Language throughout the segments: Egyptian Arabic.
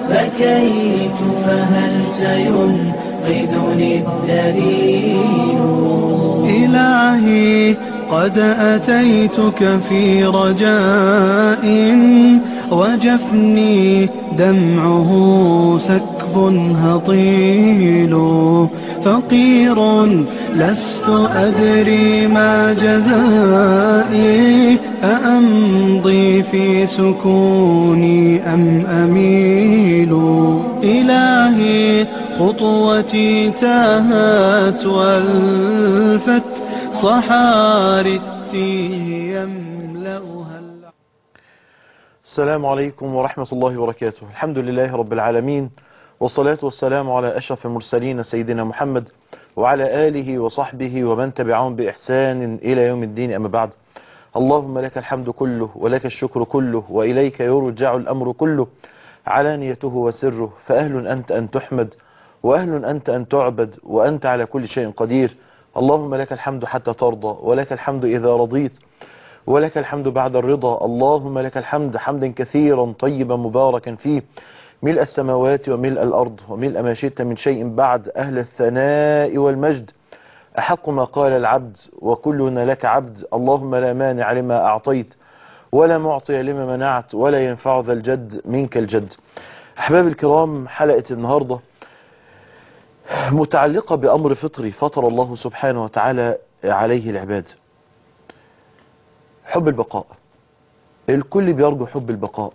بكيت فهل سينقذني الدليل إلهي قد أتيتك في رجاء وجفني دمعه سكب هطيل فقير لست أدري ما جزائي أأمضي في سكوني أم أميل إلهي خطوتي تاهت والفت صحاري التيه يملأها الع- السلام عليكم ورحمة الله وبركاته الحمد لله رب العالمين والصلاة والسلام على أشرف المرسلين سيدنا محمد وعلى آله وصحبه ومن تبعهم بإحسان إلى يوم الدين أما بعد اللهم لك الحمد كله ولك الشكر كله وإليك يرجع الأمر كله علانيته وسره فأهل أنت أن تحمد وأهل أنت أن تعبد وأنت على كل شيء قدير اللهم لك الحمد حتى ترضى ولك الحمد إذا رضيت ولك الحمد بعد الرضا اللهم لك الحمد حمدا كثيرا طيبا مباركا فيه ملء السماوات وملء الأرض وملء ما شئت من شيء بعد أهل الثناء والمجد أحق ما قال العبد وكلنا لك عبد اللهم لا مانع لما أعطيت ولا معطي لما منعت ولا ينفع ذا الجد منك الجد أحباب الكرام حلقة النهاردة متعلقة بأمر فطري فطر الله سبحانه وتعالى عليه العباد حب البقاء الكل بيرجو حب البقاء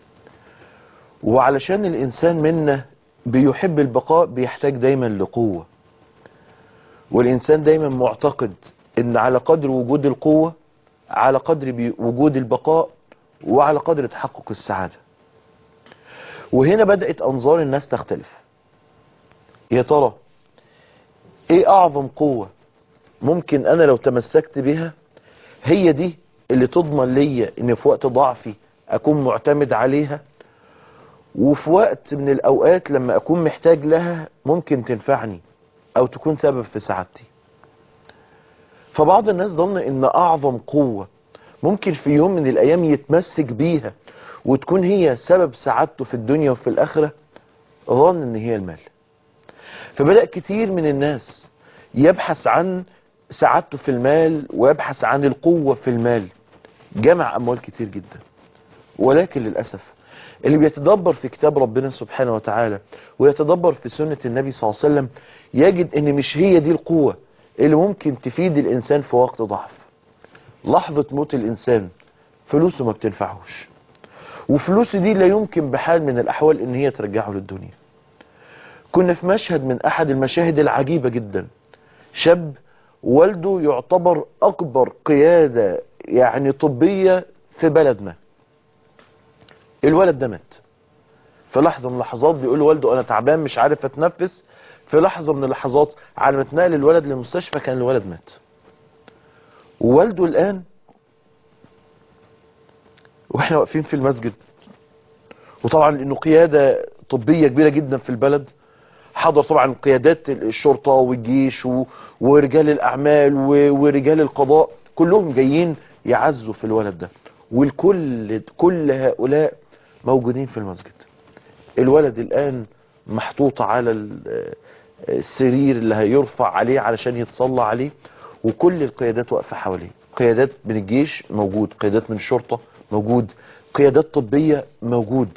وعلشان الإنسان منا بيحب البقاء بيحتاج دايما لقوة والإنسان دايما معتقد إن على قدر وجود القوة على قدر بي- وجود البقاء وعلى قدر تحقق السعادة وهنا بدأت أنظار الناس تختلف يا ترى ايه اعظم قوة ممكن انا لو تمسكت بها هي دي اللي تضمن ليا ان في وقت ضعفي اكون معتمد عليها وفي وقت من الاوقات لما اكون محتاج لها ممكن تنفعني او تكون سبب في سعادتي فبعض الناس ظن ان اعظم قوة ممكن في يوم من الايام يتمسك بيها وتكون هي سبب سعادته في الدنيا وفي الاخرة ظن ان هي المال فبدأ كتير من الناس يبحث عن سعادته في المال ويبحث عن القوة في المال جمع أموال كتير جدا ولكن للأسف اللي بيتدبر في كتاب ربنا سبحانه وتعالى ويتدبر في سنة النبي صلى الله عليه وسلم يجد ان مش هي دي القوة اللي ممكن تفيد الإنسان في وقت ضعف لحظة موت الإنسان فلوسه ما بتنفعهوش وفلوسه دي لا يمكن بحال من الأحوال ان هي ترجعه للدنيا كنا في مشهد من احد المشاهد العجيبة جدا شاب والده يعتبر اكبر قيادة يعني طبية في بلد ما الولد ده مات في لحظة من اللحظات بيقول لوالده انا تعبان مش عارف اتنفس في لحظة من اللحظات على ما اتنقل الولد للمستشفى كان الولد مات ووالده الان واحنا واقفين في المسجد وطبعا لانه قيادة طبية كبيرة جدا في البلد حضر طبعا قيادات الشرطة والجيش و- ورجال الأعمال و- ورجال القضاء كلهم جايين يعزوا في الولد ده والكل كل هؤلاء موجودين في المسجد الولد الآن محطوط على ال- السرير اللي هيرفع عليه علشان يتصلى عليه وكل القيادات واقفة حواليه قيادات من الجيش موجود قيادات من الشرطة موجود قيادات طبية موجود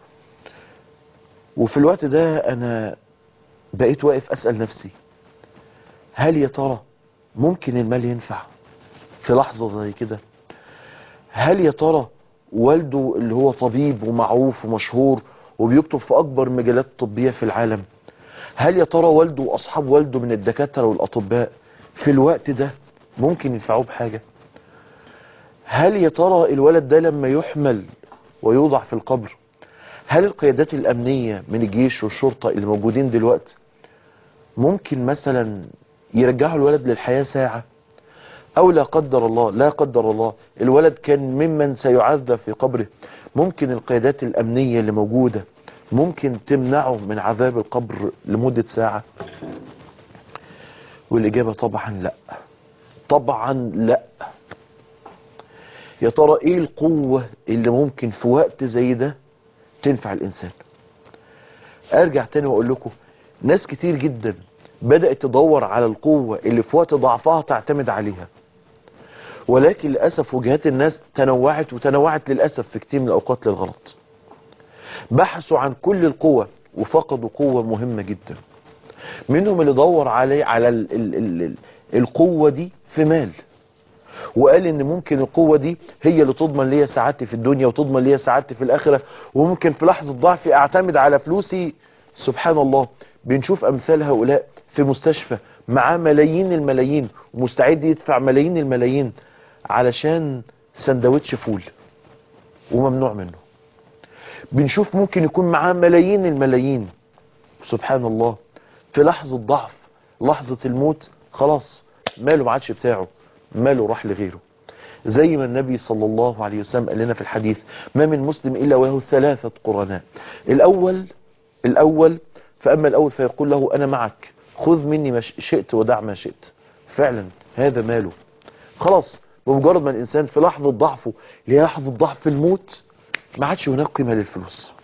وفي الوقت ده أنا بقيت واقف أسأل نفسي هل يا ترى ممكن المال ينفع في لحظة زي كده هل يا ترى والده اللي هو طبيب ومعروف ومشهور وبيكتب في أكبر مجالات طبية في العالم هل يا ترى والده وأصحاب والده من الدكاترة والأطباء في الوقت ده ممكن ينفعوه بحاجة هل يا ترى الولد ده لما يحمل ويوضع في القبر هل القيادات الأمنية من الجيش والشرطة اللي موجودين دلوقتي ممكن مثلا يرجعوا الولد للحياة ساعة أو لا قدر الله لا قدر الله الولد كان ممن سيعذب في قبره ممكن القيادات الأمنية اللي موجودة ممكن تمنعه من عذاب القبر لمدة ساعة والإجابة طبعا لا طبعا لا يا ترى ايه القوة اللي ممكن في وقت زي ده تنفع الإنسان ارجع تاني واقول لكم ناس كتير جدا بدأت تدور على القوة اللي في وقت ضعفها تعتمد عليها ولكن للأسف وجهات الناس تنوعت وتنوعت للأسف في كتير من الأوقات للغلط بحثوا عن كل القوة وفقدوا قوة مهمة جدا منهم اللي دور عليه على ال ال ال ال القوة دي في مال وقال ان ممكن القوة دي هي اللي تضمن ليا سعادتي في الدنيا وتضمن ليا سعادتي في الاخرة وممكن في لحظة ضعفي اعتمد على فلوسي سبحان الله بنشوف امثال هؤلاء في مستشفى معاه ملايين الملايين ومستعد يدفع ملايين الملايين علشان سندوتش فول وممنوع منه بنشوف ممكن يكون معاه ملايين الملايين سبحان الله في لحظة ضعف لحظة الموت خلاص ماله ما عادش بتاعه ماله راح لغيره زي ما النبي صلى الله عليه وسلم قال لنا في الحديث ما من مسلم إلا وله ثلاثة قرناء الأول الأول فأما الأول فيقول له أنا معك خذ مني ما شئت ودع ما شئت فعلا هذا ماله خلاص بمجرد ما الإنسان في لحظة ضعفه اللي هي لحظة ضعف في الموت ما عادش هناك قيمة للفلوس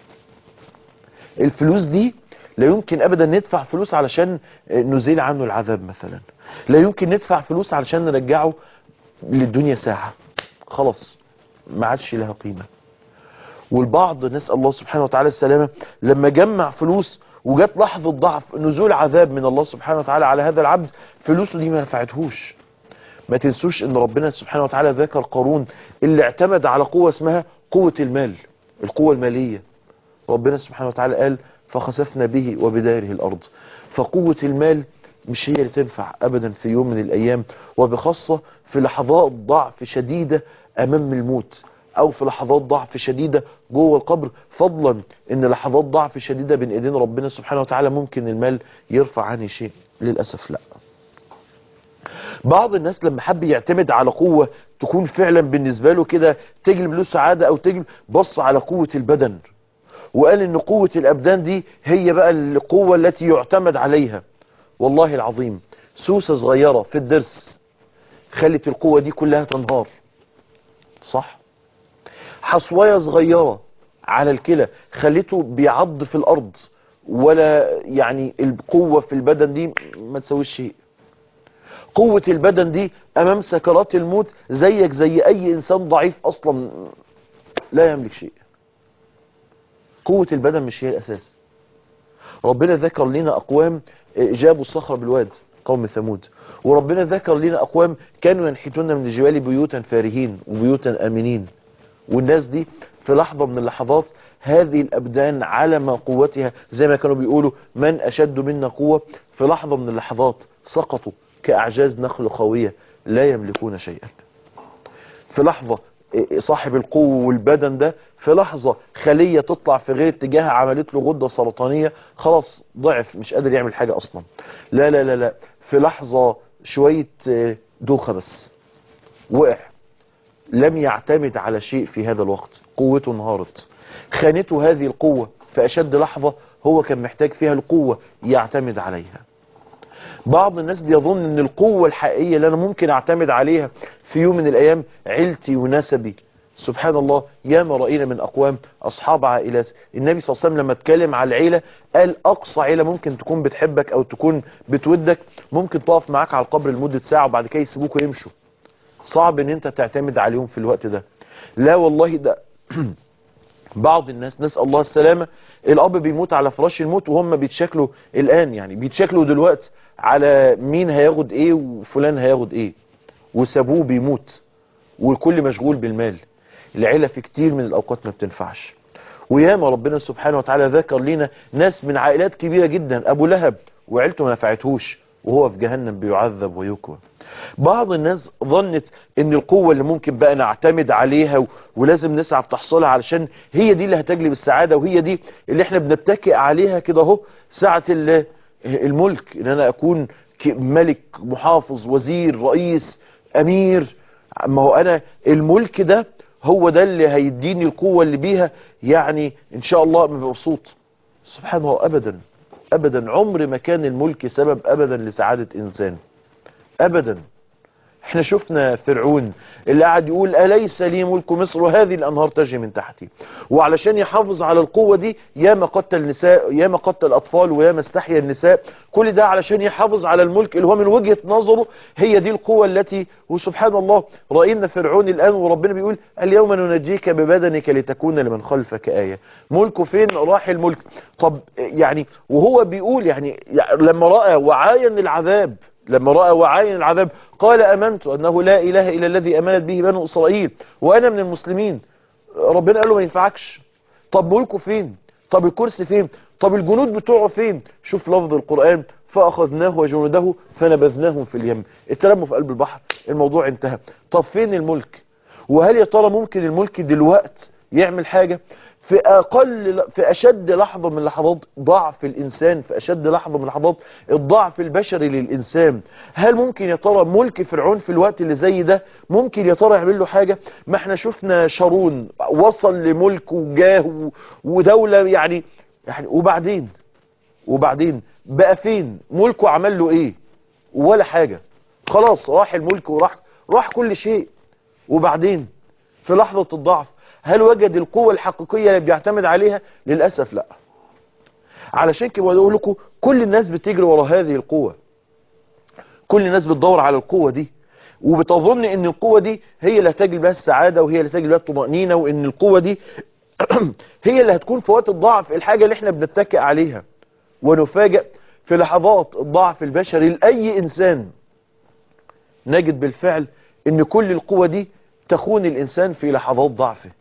الفلوس دي لا يمكن ابدا ندفع فلوس علشان نزيل عنه العذاب مثلا لا يمكن ندفع فلوس علشان نرجعه للدنيا ساعة خلاص ما عادش لها قيمة والبعض نسأل الله سبحانه وتعالى السلامة لما جمع فلوس وجات لحظة ضعف نزول عذاب من الله سبحانه وتعالى على هذا العبد فلوسه دي ما نفعتهوش ما تنسوش ان ربنا سبحانه وتعالى ذكر قارون اللي اعتمد على قوة اسمها قوة المال القوة المالية ربنا سبحانه وتعالى قال فخسفنا به وبداره الأرض فقوة المال مش هي اللي تنفع أبدا في يوم من الأيام وبخاصة في لحظات ضعف شديدة أمام الموت أو في لحظات ضعف شديدة جوه القبر فضلا إن لحظات ضعف شديدة بين إيدين ربنا سبحانه وتعالى ممكن المال يرفع عني شيء للأسف لا بعض الناس لما حب يعتمد على قوة تكون فعلا بالنسبة له كده تجلب له سعادة أو تجلب بص على قوة البدن وقال ان قوة الابدان دي هي بقى القوة التي يعتمد عليها والله العظيم سوسة صغيرة في الدرس خلت القوة دي كلها تنهار صح حصوية صغيرة على الكلى خلته بيعض في الارض ولا يعني القوة في البدن دي ما تسويش شيء قوة البدن دي امام سكرات الموت زيك زي اي انسان ضعيف اصلا لا يملك شيء قوة البدن مش هي الأساس ربنا ذكر لنا أقوام جابوا الصخرة بالواد قوم ثمود وربنا ذكر لنا أقوام كانوا ينحتون من الجبال بيوتا فارهين وبيوتا آمنين والناس دي في لحظة من اللحظات هذه الأبدان على ما قوتها زي ما كانوا بيقولوا من أشد منا قوة في لحظة من اللحظات سقطوا كأعجاز نخل خاوية لا يملكون شيئا في لحظة صاحب القوة والبدن ده في لحظة خلية تطلع في غير اتجاهها عملت له غدة سرطانية خلاص ضعف مش قادر يعمل حاجة اصلا لا لا لا لا في لحظة شوية دوخة بس وقع لم يعتمد على شيء في هذا الوقت قوته انهارت خانته هذه القوة في اشد لحظة هو كان محتاج فيها القوة يعتمد عليها بعض الناس بيظن ان القوة الحقيقية اللي انا ممكن اعتمد عليها في يوم من الايام عيلتي ونسبي سبحان الله ياما رأينا من أقوام أصحاب عائلات النبي صلى الله عليه وسلم لما اتكلم على العيلة قال أقصى عيلة ممكن تكون بتحبك أو تكون بتودك ممكن تقف معاك على القبر لمدة ساعة وبعد كده يسيبوك ويمشوا صعب ان انت تعتمد عليهم في الوقت ده لا والله ده بعض الناس نسأل الله السلامة الأب بيموت على فراش الموت وهم بيتشكلوا الآن يعني بيتشكلوا دلوقتي على مين هياخد ايه وفلان هياخد ايه وسابوه بيموت والكل مشغول بالمال العيلة في كتير من الأوقات ما بتنفعش وياما ربنا سبحانه وتعالى ذكر لنا ناس من عائلات كبيرة جدا أبو لهب وعيلته ما نفعتهوش وهو في جهنم بيعذب ويكوى بعض الناس ظنت ان القوة اللي ممكن بقى نعتمد عليها و... ولازم نسعى بتحصيلها علشان هي دي اللي هتجلب السعادة وهي دي اللي احنا بنتكئ عليها كده اهو ساعة ال... الملك ان انا اكون ملك محافظ وزير رئيس امير ما هو انا الملك ده هو ده اللي هيديني القوة اللي بيها يعني ان شاء الله مبسوط سبحان الله ابدا ابدا عمر ما كان الملك سبب ابدا لسعادة انسان ابدا احنا شفنا فرعون اللي قاعد يقول أليس لي ملك مصر وهذه الأنهار تجري من تحتي وعلشان يحافظ على القوة دي ياما قتل نساء ياما قتل أطفال وياما استحيا النساء كل ده علشان يحافظ على الملك اللي هو من وجهة نظره هي دي القوة التي وسبحان الله رأينا فرعون الآن وربنا بيقول اليوم ننجيك ببدنك لتكون لمن خلفك آية ملكه فين راح الملك طب يعني وهو بيقول يعني لما رأى وعاين العذاب لما رأى وعاين العذاب قال أمنت أنه لا إله إلا الذي أمنت به بنو إسرائيل وأنا من المسلمين ربنا قال له ما ينفعكش طب ملكه فين طب الكرسي فين طب الجنود بتوعه فين شوف لفظ القرآن فأخذناه وجنوده فنبذناهم في اليم اترموا في قلب البحر الموضوع انتهى طب فين الملك وهل يا ترى ممكن الملك دلوقت يعمل حاجة في أقل في أشد لحظة من لحظات ضعف الإنسان في أشد لحظة من لحظات الضعف البشري للإنسان هل ممكن يا ترى ملك فرعون في الوقت اللي زي ده ممكن يا ترى يعمل له حاجة ما احنا شفنا شارون وصل لملك وجاه ودولة يعني يعني وبعدين وبعدين بقى فين ملكه عمل له ايه ولا حاجة خلاص راح الملك وراح راح كل شيء وبعدين في لحظة الضعف هل وجد القوة الحقيقية اللي بيعتمد عليها للأسف لا علشان كده بقول لكم كل الناس بتجري ورا هذه القوة كل الناس بتدور على القوة دي وبتظن ان القوة دي هي اللي هتجلب لها السعادة وهي اللي هتجلب لها الطمأنينة وان القوة دي هي اللي هتكون في وقت الضعف الحاجة اللي احنا بنتكئ عليها ونفاجأ في لحظات الضعف البشري لأي إنسان نجد بالفعل ان كل القوة دي تخون الإنسان في لحظات ضعفه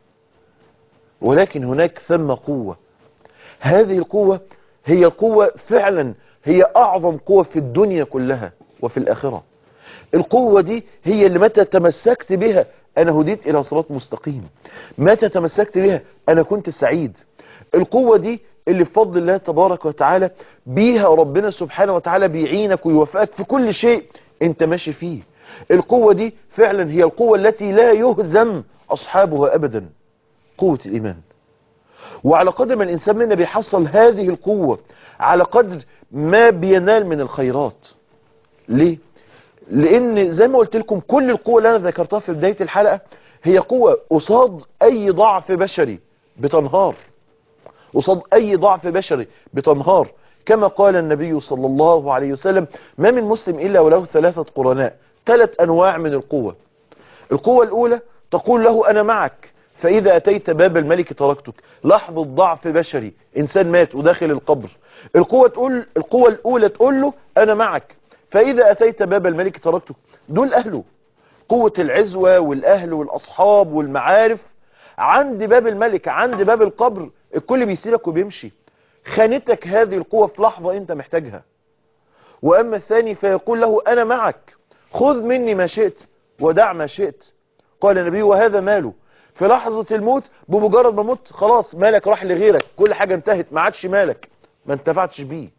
ولكن هناك ثم قوة هذه القوة هي قوة فعلا هي أعظم قوة في الدنيا كلها وفي الآخرة القوة دي هي اللي متى تمسكت بها أنا هديت إلى صراط مستقيم متى تمسكت بها أنا كنت سعيد القوة دي اللي بفضل الله تبارك وتعالى بيها ربنا سبحانه وتعالى بيعينك ويوفقك في كل شيء انت ماشي فيه القوة دي فعلا هي القوة التي لا يهزم أصحابها أبدا قوة الإيمان وعلى قدر ما الإنسان منا بيحصل هذه القوة على قدر ما بينال من الخيرات ليه؟ لأن زي ما قلت لكم كل القوة اللي أنا ذكرتها في بداية الحلقة هي قوة قصاد أي ضعف بشري بتنهار قصاد أي ضعف بشري بتنهار كما قال النبي صلى الله عليه وسلم ما من مسلم إلا وله ثلاثة قرناء ثلاث أنواع من القوة القوة الأولى تقول له أنا معك فإذا أتيت باب الملك تركتك لحظة ضعف بشري إنسان مات وداخل القبر القوة, تقول القوة الأولى تقول له أنا معك فإذا أتيت باب الملك تركتك دول أهله قوة العزوة والأهل والأصحاب والمعارف عند باب الملك عند باب القبر الكل بيسيبك وبيمشي خانتك هذه القوة في لحظة انت محتاجها وأما الثاني فيقول له أنا معك خذ مني ما شئت ودع ما شئت قال النبي وهذا ماله في لحظة الموت بمجرد ما مت خلاص مالك راح لغيرك كل حاجة انتهت ما عادش مالك ما انتفعتش بيه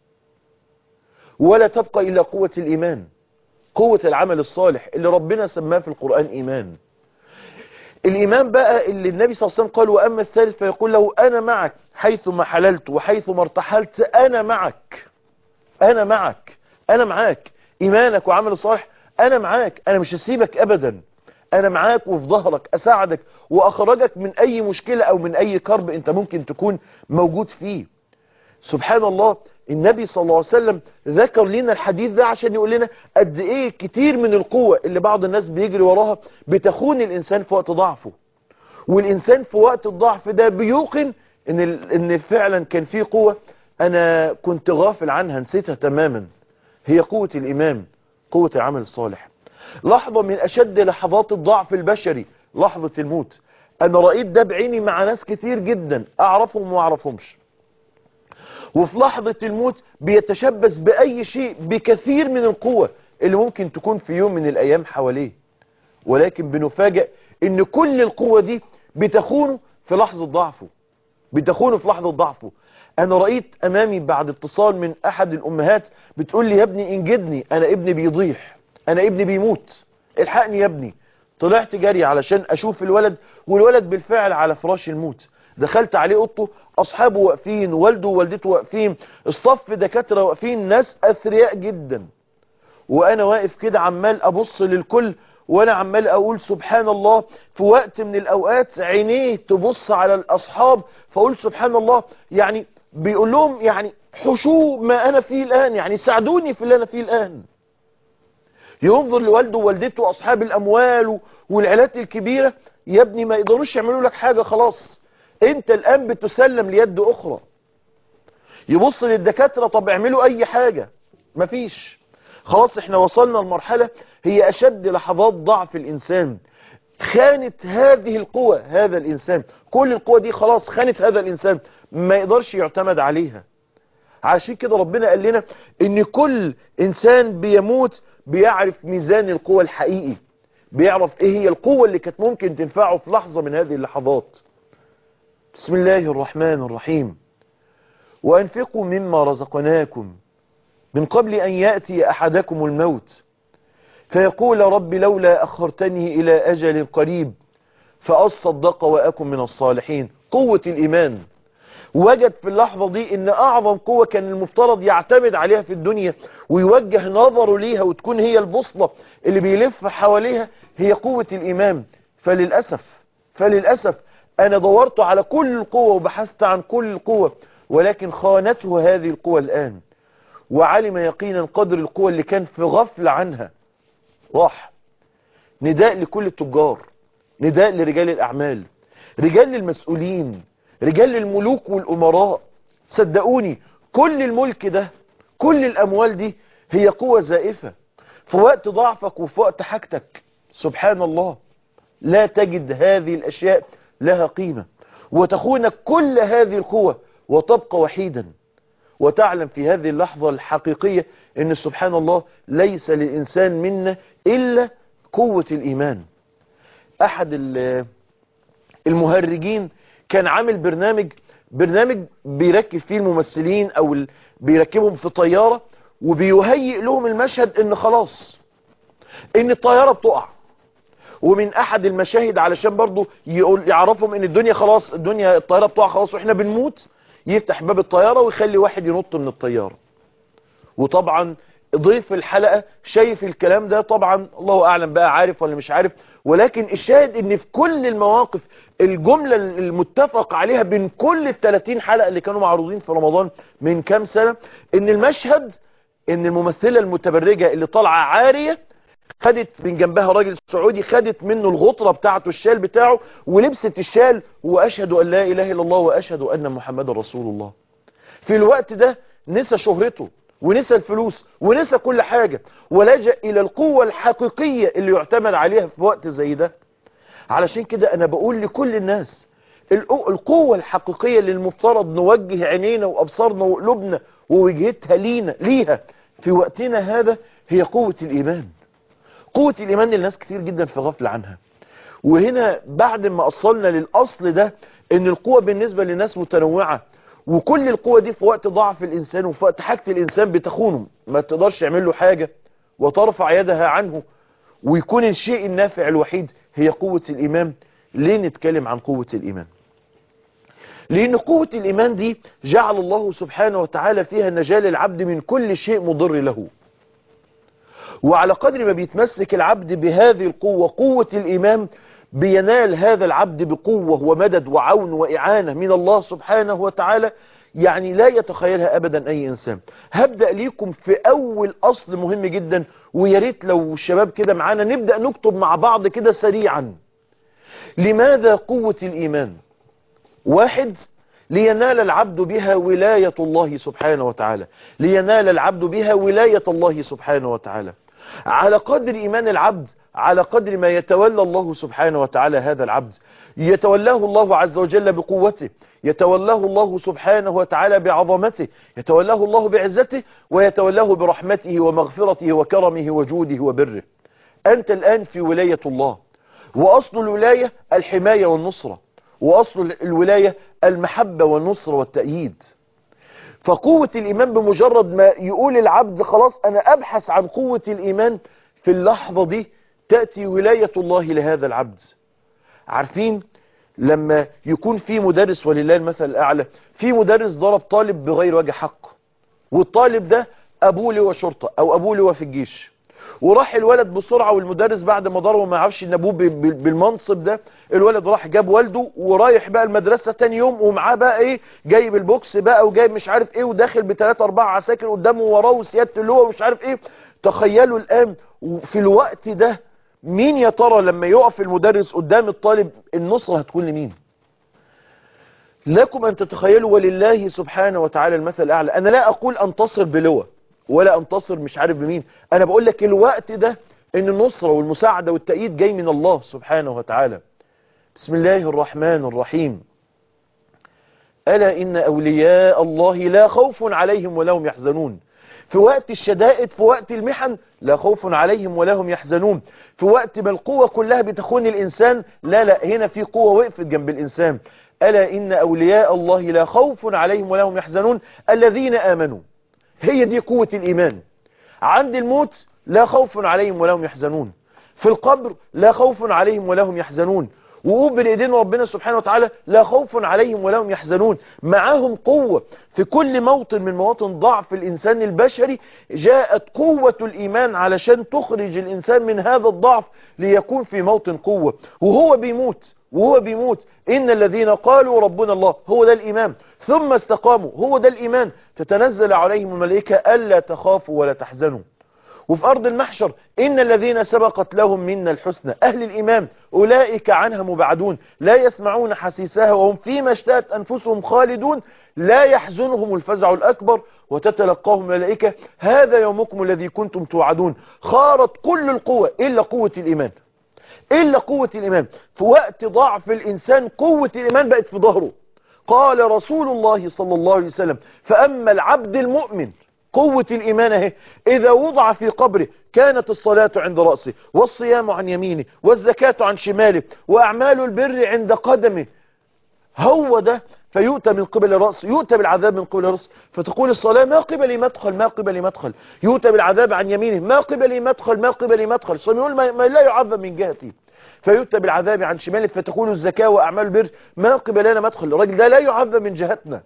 ولا تبقى إلا قوة الإيمان قوة العمل الصالح اللي ربنا سماه في القرآن إيمان الإيمان بقى اللي النبي صلى الله عليه وسلم قال وأما الثالث فيقول له أنا معك حيث ما حللت وحيث ما ارتحلت أنا معك أنا معك أنا معاك إيمانك وعمل الصالح أنا معاك أنا مش هسيبك أبدا أنا معاك وفي ظهرك أساعدك وأخرجك من أي مشكلة أو من أي كرب أنت ممكن تكون موجود فيه سبحان الله النبي صلى الله عليه وسلم ذكر لنا الحديث ده عشان يقول لنا قد ايه كتير من القوة اللي بعض الناس بيجري وراها بتخون الانسان في وقت ضعفه والانسان في وقت الضعف ده بيوقن ان, ان فعلا كان في قوة انا كنت غافل عنها نسيتها تماما هي قوة الايمان قوة العمل الصالح لحظة من اشد لحظات الضعف البشري لحظة الموت انا رأيت ده بعيني مع ناس كتير جدا اعرفهم وما اعرفهمش وفي لحظة الموت بيتشبث بأي شيء بكثير من القوة اللي ممكن تكون في يوم من الأيام حواليه ولكن بنفاجأ ان كل القوة دي بتخونه في لحظة ضعفه بتخونه في لحظة ضعفه انا رأيت امامي بعد اتصال من احد الامهات بتقول لي يا ابني انجدني انا ابني بيضيح انا ابني بيموت الحقني يا ابني طلعت جري علشان اشوف الولد والولد بالفعل على فراش الموت دخلت عليه اوضته اصحابه واقفين والده ووالدته واقفين اصطف دكاتره واقفين ناس اثرياء جدا وانا واقف كده عمال ابص للكل وانا عمال اقول سبحان الله في وقت من الاوقات عينيه تبص على الاصحاب فاقول سبحان الله يعني بيقول لهم يعني حشوا ما انا فيه الان يعني ساعدوني في اللي انا فيه الان ينظر لوالده ووالدته واصحاب الاموال والعائلات الكبيرة يا ابني ما يقدروش يعملوا لك حاجة خلاص انت الان بتسلم ليد اخرى يبص للدكاترة طب اعملوا اي حاجة مفيش خلاص احنا وصلنا لمرحلة هي اشد لحظات ضعف الانسان خانت هذه القوة هذا الانسان كل القوة دي خلاص خانت هذا الانسان ما يقدرش يعتمد عليها عشان كده ربنا قال لنا ان كل انسان بيموت بيعرف ميزان القوة الحقيقي بيعرف ايه هي القوة اللي كانت ممكن تنفعه في لحظة من هذه اللحظات بسم الله الرحمن الرحيم وأنفقوا مما رزقناكم من قبل أن يأتي أحدكم الموت فيقول رب لولا أخرتني إلى أجل قريب فأصدق وأكن من الصالحين قوة الإيمان وجد في اللحظة دي ان اعظم قوة كان المفترض يعتمد عليها في الدنيا ويوجه نظره ليها وتكون هي البوصلة اللي بيلف حواليها هي قوة الايمان فللأسف فللأسف انا دورت على كل القوة وبحثت عن كل القوة ولكن خانته هذه القوة الان وعلم يقينا قدر القوة اللي كان في غفل عنها راح نداء لكل التجار نداء لرجال الاعمال رجال المسؤولين رجال الملوك والأمراء صدقوني كل الملك ده كل الأموال دي هي قوة زائفة في وقت ضعفك وفي وقت حاجتك سبحان الله لا تجد هذه الأشياء لها قيمة وتخونك كل هذه القوة وتبقى وحيدا وتعلم في هذه اللحظة الحقيقية ان سبحان الله ليس للإنسان منا إلا قوة الإيمان أحد المهرجين كان عامل برنامج برنامج بيركب فيه الممثلين او ال... بيركبهم في طيارة وبيهيئ لهم المشهد ان خلاص ان الطيارة بتقع ومن احد المشاهد علشان برضو يقول يعرفهم ان الدنيا خلاص الدنيا الطيارة بتقع خلاص واحنا بنموت يفتح باب الطيارة ويخلي واحد ينط من الطيارة وطبعا ضيف الحلقة شايف الكلام ده طبعا الله اعلم بقى عارف ولا مش عارف ولكن الشاهد ان في كل المواقف الجملة المتفق عليها بين كل ال 30 حلقة اللي كانوا معروضين في رمضان من كام سنة ان المشهد ان الممثلة المتبرجة اللي طالعة عارية خدت من جنبها راجل سعودي خدت منه الغطرة بتاعته الشال بتاعه ولبست الشال واشهد ان لا اله الا الله واشهد ان محمد رسول الله في الوقت ده نسى شهرته ونسى الفلوس ونسى كل حاجة ولجأ الى القوة الحقيقية اللي يعتمد عليها في وقت زي ده علشان كده انا بقول لكل الناس القوة الحقيقية اللي المفترض نوجه عينينا وابصارنا وقلوبنا ووجهتها لينا ليها في وقتنا هذا هي قوة الايمان قوة الايمان اللي الناس كتير جدا في غفل عنها وهنا بعد ما اصلنا للاصل ده ان القوة بالنسبة للناس متنوعة وكل القوة دي في وقت ضعف الانسان وفي وقت حاجة الانسان بتخونه ما تقدرش يعمل له حاجة وترفع يدها عنه ويكون الشيء النافع الوحيد هي قوة الإيمان ليه نتكلم عن قوة الإيمان لأن قوة الإيمان دي جعل الله سبحانه وتعالى فيها نجاة للعبد من كل شيء مضر له وعلى قدر ما بيتمسك العبد بهذه القوة قوة الإيمان بينال هذا العبد بقوة ومدد وعون وإعانة من الله سبحانه وتعالى يعني لا يتخيلها أبدا أي إنسان هبدأ ليكم في أول أصل مهم جدا وياريت لو الشباب كده معانا نبدأ نكتب مع بعض كده سريعا لماذا قوة الإيمان واحد لينال العبد بها ولاية الله سبحانه وتعالى لينال العبد بها ولاية الله سبحانه وتعالى على قدر إيمان العبد على قدر ما يتولى الله سبحانه وتعالى هذا العبد يتولاه الله عز وجل بقوته يتولاه الله سبحانه وتعالى بعظمته يتولاه الله بعزته ويتولاه برحمته ومغفرته وكرمه وجوده وبره أنت الآن في ولاية الله وأصل الولاية الحماية والنصرة وأصل الولاية المحبة والنصر والتأييد فقوة الإيمان بمجرد ما يقول العبد خلاص أنا أبحث عن قوة الإيمان في اللحظة دي تأتي ولاية الله لهذا العبد عارفين لما يكون في مدرس ولله المثل الأعلى في مدرس ضرب طالب بغير وجه حق والطالب ده أبوه لواء شرطة أو أبوه لواء في الجيش وراح الولد بسرعة والمدرس بعد ما ضربه ما يعرفش ان ابوه ب- ب- بالمنصب ده الولد راح جاب والده ورايح بقى المدرسة تاني يوم ومعاه بقى ايه جايب البوكس بقى وجايب مش عارف ايه وداخل بثلاثة اربعة عساكر قدامه وراه وسيادة اللواء ومش عارف ايه تخيلوا الان في الوقت ده مين يا ترى لما يقف المدرس قدام الطالب النصرة هتكون لمين لكم أن تتخيلوا ولله سبحانه وتعالى المثل الأعلى أنا لا أقول أنتصر بلوى ولا أنتصر مش عارف بمين أنا بقول لك الوقت ده إن النصرة والمساعدة والتأييد جاي من الله سبحانه وتعالى بسم الله الرحمن الرحيم ألا إن أولياء الله لا خوف عليهم ولا هم يحزنون في وقت الشدائد في وقت المحن لا خوف عليهم ولا هم يحزنون في وقت ما القوة كلها بتخون الإنسان لا لا هنا في قوة وقفت جنب الإنسان ألا إن أولياء الله لا خوف عليهم ولا هم يحزنون الذين آمنوا هي دي قوة الإيمان عند الموت لا خوف عليهم ولا هم يحزنون في القبر لا خوف عليهم ولا هم يحزنون وقوف بين ايدين ربنا سبحانه وتعالى لا خوف عليهم ولا هم يحزنون معاهم قوة في كل موطن من مواطن ضعف الإنسان البشري جاءت قوة الإيمان علشان تخرج الإنسان من هذا الضعف ليكون في موطن قوة وهو بيموت وهو بيموت إن الذين قالوا ربنا الله هو ده الإيمان ثم استقاموا هو ده الإيمان تتنزل عليهم الملائكة ألا تخافوا ولا تحزنوا وفي أرض المحشر إن الذين سبقت لهم منا الحسنى أهل الإيمان أولئك عنها مبعدون لا يسمعون حسيسها وهم فيما اشتهت أنفسهم خالدون لا يحزنهم الفزع الأكبر وتتلقاهم الملائكة هذا يومكم الذي كنتم توعدون خارت كل القوة إلا قوة الإيمان إلا قوة الإيمان في وقت ضعف الإنسان قوة الإيمان بقت في ظهره قال رسول الله صلى الله عليه وسلم فأما العبد المؤمن قوة الإيمان اهي إذا وضع في قبره كانت الصلاة عند رأسه والصيام عن يمينه والزكاة عن شماله وأعمال البر عند قدمه هو ده فيؤتى من قبل الرأس يؤتى بالعذاب من قبل الرأس فتقول الصلاة ما قبلي مدخل ما قبلي مدخل يؤتى بالعذاب عن يمينه ما قبلي مدخل ما قبلي مدخل الصلاة يقول ما ما لا يعذب من جهتي فيؤتى بالعذاب عن شماله فتقول الزكاة وأعمال البر ما قبلنا مدخل الراجل ده لا يعذب من جهتنا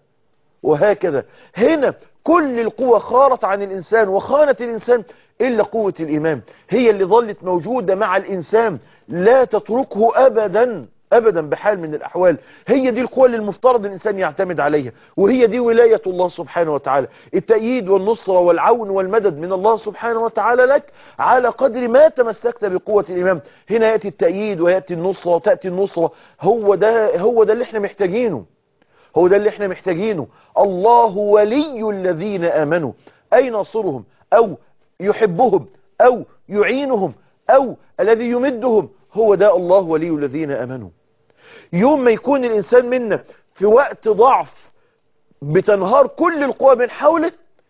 وهكذا هنا كل القوة خارت عن الإنسان وخانت الإنسان إلا قوة الإيمان هي اللي ظلت موجودة مع الإنسان لا تتركه أبدا أبدا بحال من الأحوال هي دي القوة اللي المفترض الإنسان يعتمد عليها وهي دي ولاية الله سبحانه وتعالى التأييد والنصرة والعون والمدد من الله سبحانه وتعالى لك على قدر ما تمسكت بقوة الإيمان هنا يأتي التأييد ويأتي النصرة وتأتي النصرة هو ده, هو ده اللي احنا محتاجينه هو ده اللي احنا محتاجينه الله ولي الذين آمنوا أي ناصرهم أو يحبهم أو يعينهم أو الذي يمدهم هو ده الله ولي الذين آمنوا يوم ما يكون الإنسان منا في وقت ضعف بتنهار كل القوى من حوله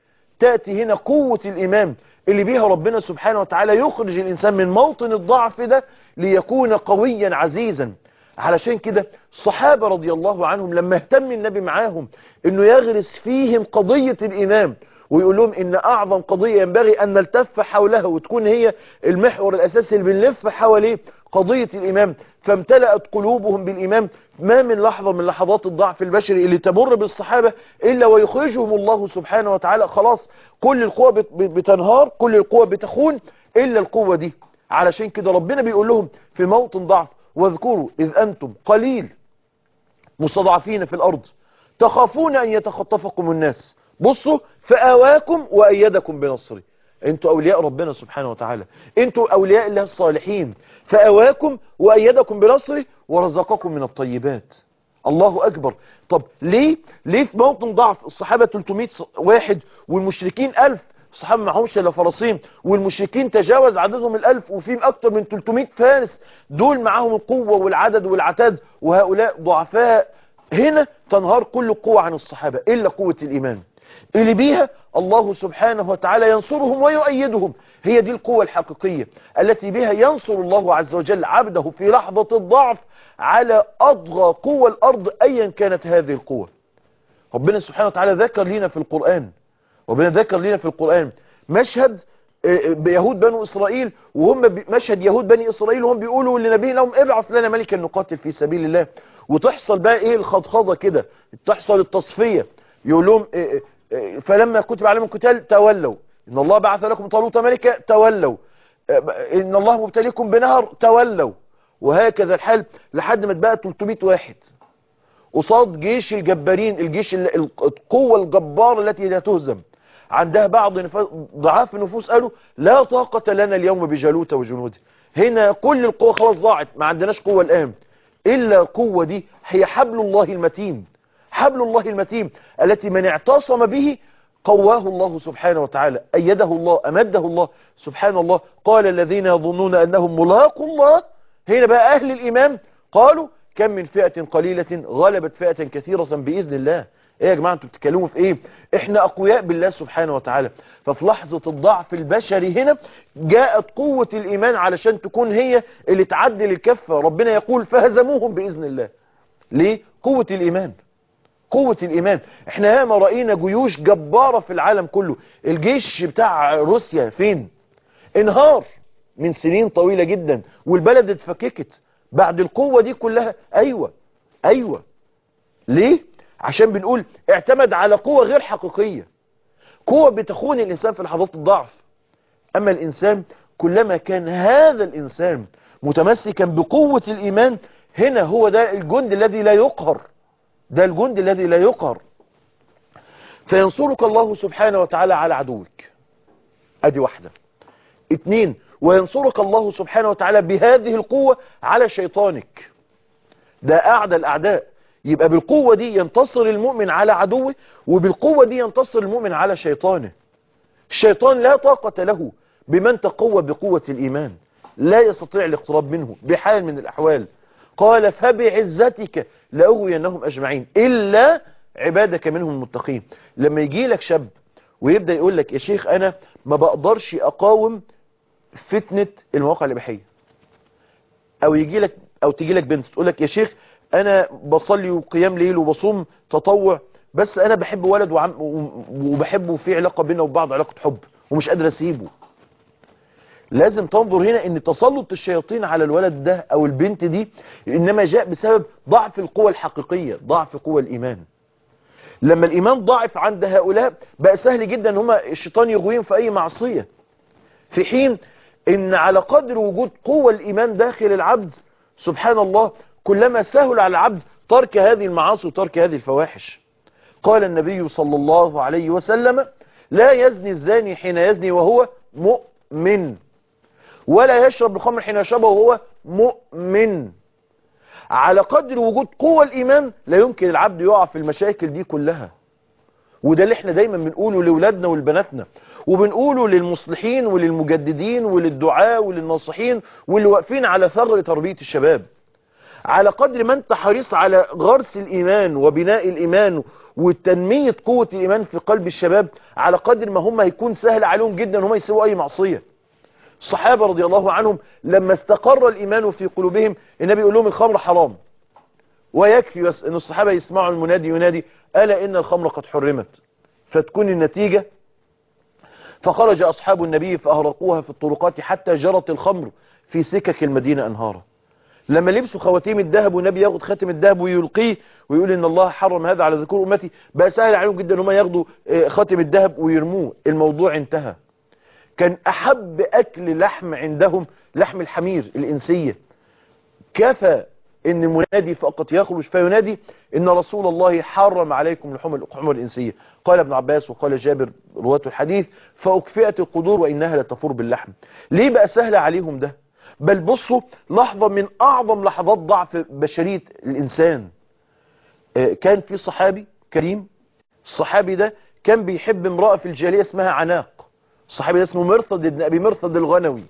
تأتي هنا قوة الإيمان اللي بيها ربنا سبحانه وتعالى يخرج الإنسان من موطن الضعف ده ليكون قويا عزيزا علشان كده الصحابة رضي الله عنهم لما اهتم النبي معاهم انه يغرس فيهم قضية الإيمان ويقول لهم ان اعظم قضية ينبغي ان نلتف حولها وتكون هي المحور الاساسي اللي بنلف حواليه قضية الإيمان فامتلأت قلوبهم بالإيمان ما من لحظة من لحظات الضعف البشري اللي تمر بالصحابة إلا ويخرجهم الله سبحانه وتعالى خلاص كل القوة بت- بتنهار كل القوة بتخون إلا القوة دي علشان كده ربنا بيقول لهم في موطن ضعف واذكروا إذ أنتم قليل مستضعفين في الأرض تخافون أن يتخطفكم الناس بصوا فآواكم وأيدكم بنصره انتوا أولياء ربنا سبحانه وتعالى انتوا أولياء الله الصالحين فأواكم وأيدكم بنصره ورزقكم من الطيبات الله أكبر طب ليه ليه في موطن ضعف الصحابة 300 واحد والمشركين 1000 الصحابة معهمش الا فرسين والمشركين تجاوز عددهم الألف وفيهم أكتر من 300 فارس دول معاهم القوة والعدد والعتاد وهؤلاء ضعفاء هنا تنهار كل القوة عن الصحابة إلا قوة الإيمان اللي بيها الله سبحانه وتعالى ينصرهم ويؤيدهم هي دي القوة الحقيقية التي بها ينصر الله عز وجل عبده في لحظة الضعف على أضغى قوة الأرض أيا كانت هذه القوة ربنا سبحانه وتعالى ذكر لنا في القرآن ربنا ذكر لنا في القرآن مشهد آه، بيهود بنو إسرائيل وهم بي- مشهد يهود بني إسرائيل وهم بيقولوا لنبي لهم ابعث لنا ملكا نقاتل في سبيل الله وتحصل بقى ايه الخضخضة كده تحصل التصفية يقول لهم آه، آه، فلما كتب عليهم القتال تولوا إن الله بعث لكم طالوت ملكا تولوا ان الله مبتليكم بنهر تولوا وهكذا الحال لحد ما تبقى 300 واحد قصاد جيش الجبارين الجيش ال- القوة الجبارة التي لا تهزم عندها بعض نفا- ضعاف النفوس قالوا لا طاقة لنا اليوم بجالوت وجنوده هنا كل القوة خلاص ضاعت ما عندناش قوة الآن إلا القوة دي هي حبل الله المتين حبل الله المتين التي من اعتصم به قواه الله سبحانه وتعالى أيده الله أمده الله سبحان الله قال الذين يظنون أنهم ملاقوا الله هنا بقى أهل الإيمان قالوا كم من فئة قليلة غلبت فئة كثيرة بإذن الله ايه يا جماعة انتوا بتتكلموا في ايه احنا اقوياء بالله سبحانه وتعالى ففي لحظة الضعف البشري هنا جاءت قوة الايمان علشان تكون هي اللي تعدل الكفة ربنا يقول فهزموهم بإذن الله ليه قوة الايمان قوة الإيمان احنا ياما رأينا جيوش جبارة في العالم كله الجيش بتاع روسيا فين انهار من سنين طويلة جدا والبلد اتفككت بعد القوة دي كلها ايوه ايوه ليه عشان بنقول اعتمد على قوة غير حقيقية قوة بتخون الانسان في لحظات الضعف اما الانسان كلما كان هذا الانسان متمسكا بقوة الايمان هنا هو ده الجند الذي لا يقهر ده الجند الذي لا يقهر فينصرك الله سبحانه وتعالى على عدوك ادي واحدة اتنين وينصرك الله سبحانه وتعالى بهذه القوة على شيطانك ده اعدى الاعداء يبقى بالقوة دي ينتصر المؤمن على عدوه وبالقوة دي ينتصر المؤمن على شيطانه الشيطان لا طاقة له بمن تقوى بقوة الإيمان لا يستطيع الاقتراب منه بحال من الأحوال قال فبعزتك لأغوينهم أجمعين إلا عبادك منهم المتقين لما يجي لك شاب ويبدأ يقول لك يا شيخ أنا ما بقدرش أقاوم فتنة المواقع الإباحية أو يجي لك أو تيجي لك بنت تقول لك يا شيخ أنا بصلي وقيام ليل وبصوم تطوع بس أنا بحب ولد وعم وبحبه في علاقة بيننا وبعض علاقة حب ومش قادر أسيبه لازم تنظر هنا ان تسلط الشياطين على الولد ده او البنت دي انما جاء بسبب ضعف القوة الحقيقية ضعف قوة الايمان لما الايمان ضعف عند هؤلاء بقى سهل جدا ان هما الشيطان يغويهم في اي معصية في حين ان على قدر وجود قوة الايمان داخل العبد سبحان الله كلما سهل على العبد ترك هذه المعاصي وترك هذه الفواحش قال النبي صلى الله عليه وسلم لا يزني الزاني حين يزني وهو مؤمن ولا يشرب الخمر حين يشربه وهو مؤمن على قدر وجود قوة الإيمان لا يمكن العبد يقع في المشاكل دي كلها وده اللي احنا دايما بنقوله لأولادنا ولبناتنا وبنقوله للمصلحين وللمجددين وللدعاء وللناصحين واللي واقفين على ثغر تربية الشباب على قدر ما انت حريص على غرس الإيمان وبناء الإيمان وتنمية قوة الإيمان في قلب الشباب على قدر ما هم هيكون سهل عليهم جدا هم يسووا أي معصية الصحابة رضي الله عنهم لما استقر الإيمان في قلوبهم النبي يقول لهم الخمر حرام ويكفي بس ان الصحابة يسمعوا المنادي ينادي ألا إن الخمر قد حرمت فتكون النتيجة فخرج أصحاب النبي فأهرقوها في الطرقات حتى جرت الخمر في سكك المدينة أنهارا لما لبسوا خواتيم الذهب والنبي ياخد خاتم الذهب ويلقيه ويقول ان الله حرم هذا على ذكور امتي بقى سهل عليهم جدا ان هم ياخدوا خاتم الذهب ويرموه الموضوع انتهى كان احب اكل لحم عندهم لحم الحمير الانسية كفى ان المنادي فقط يخرج فينادي ان رسول الله حرم عليكم لحوم الحمر الانسية قال ابن عباس وقال جابر رواة الحديث فاكفئت القدور وانها لتفور باللحم ليه بقى سهل عليهم ده بل بصوا لحظة من اعظم لحظات ضعف بشرية الانسان كان في صحابي كريم الصحابي ده كان بيحب امرأة في الجالية اسمها عناق الصحابي ده اسمه مرثد ابن ابي مرثد الغنوي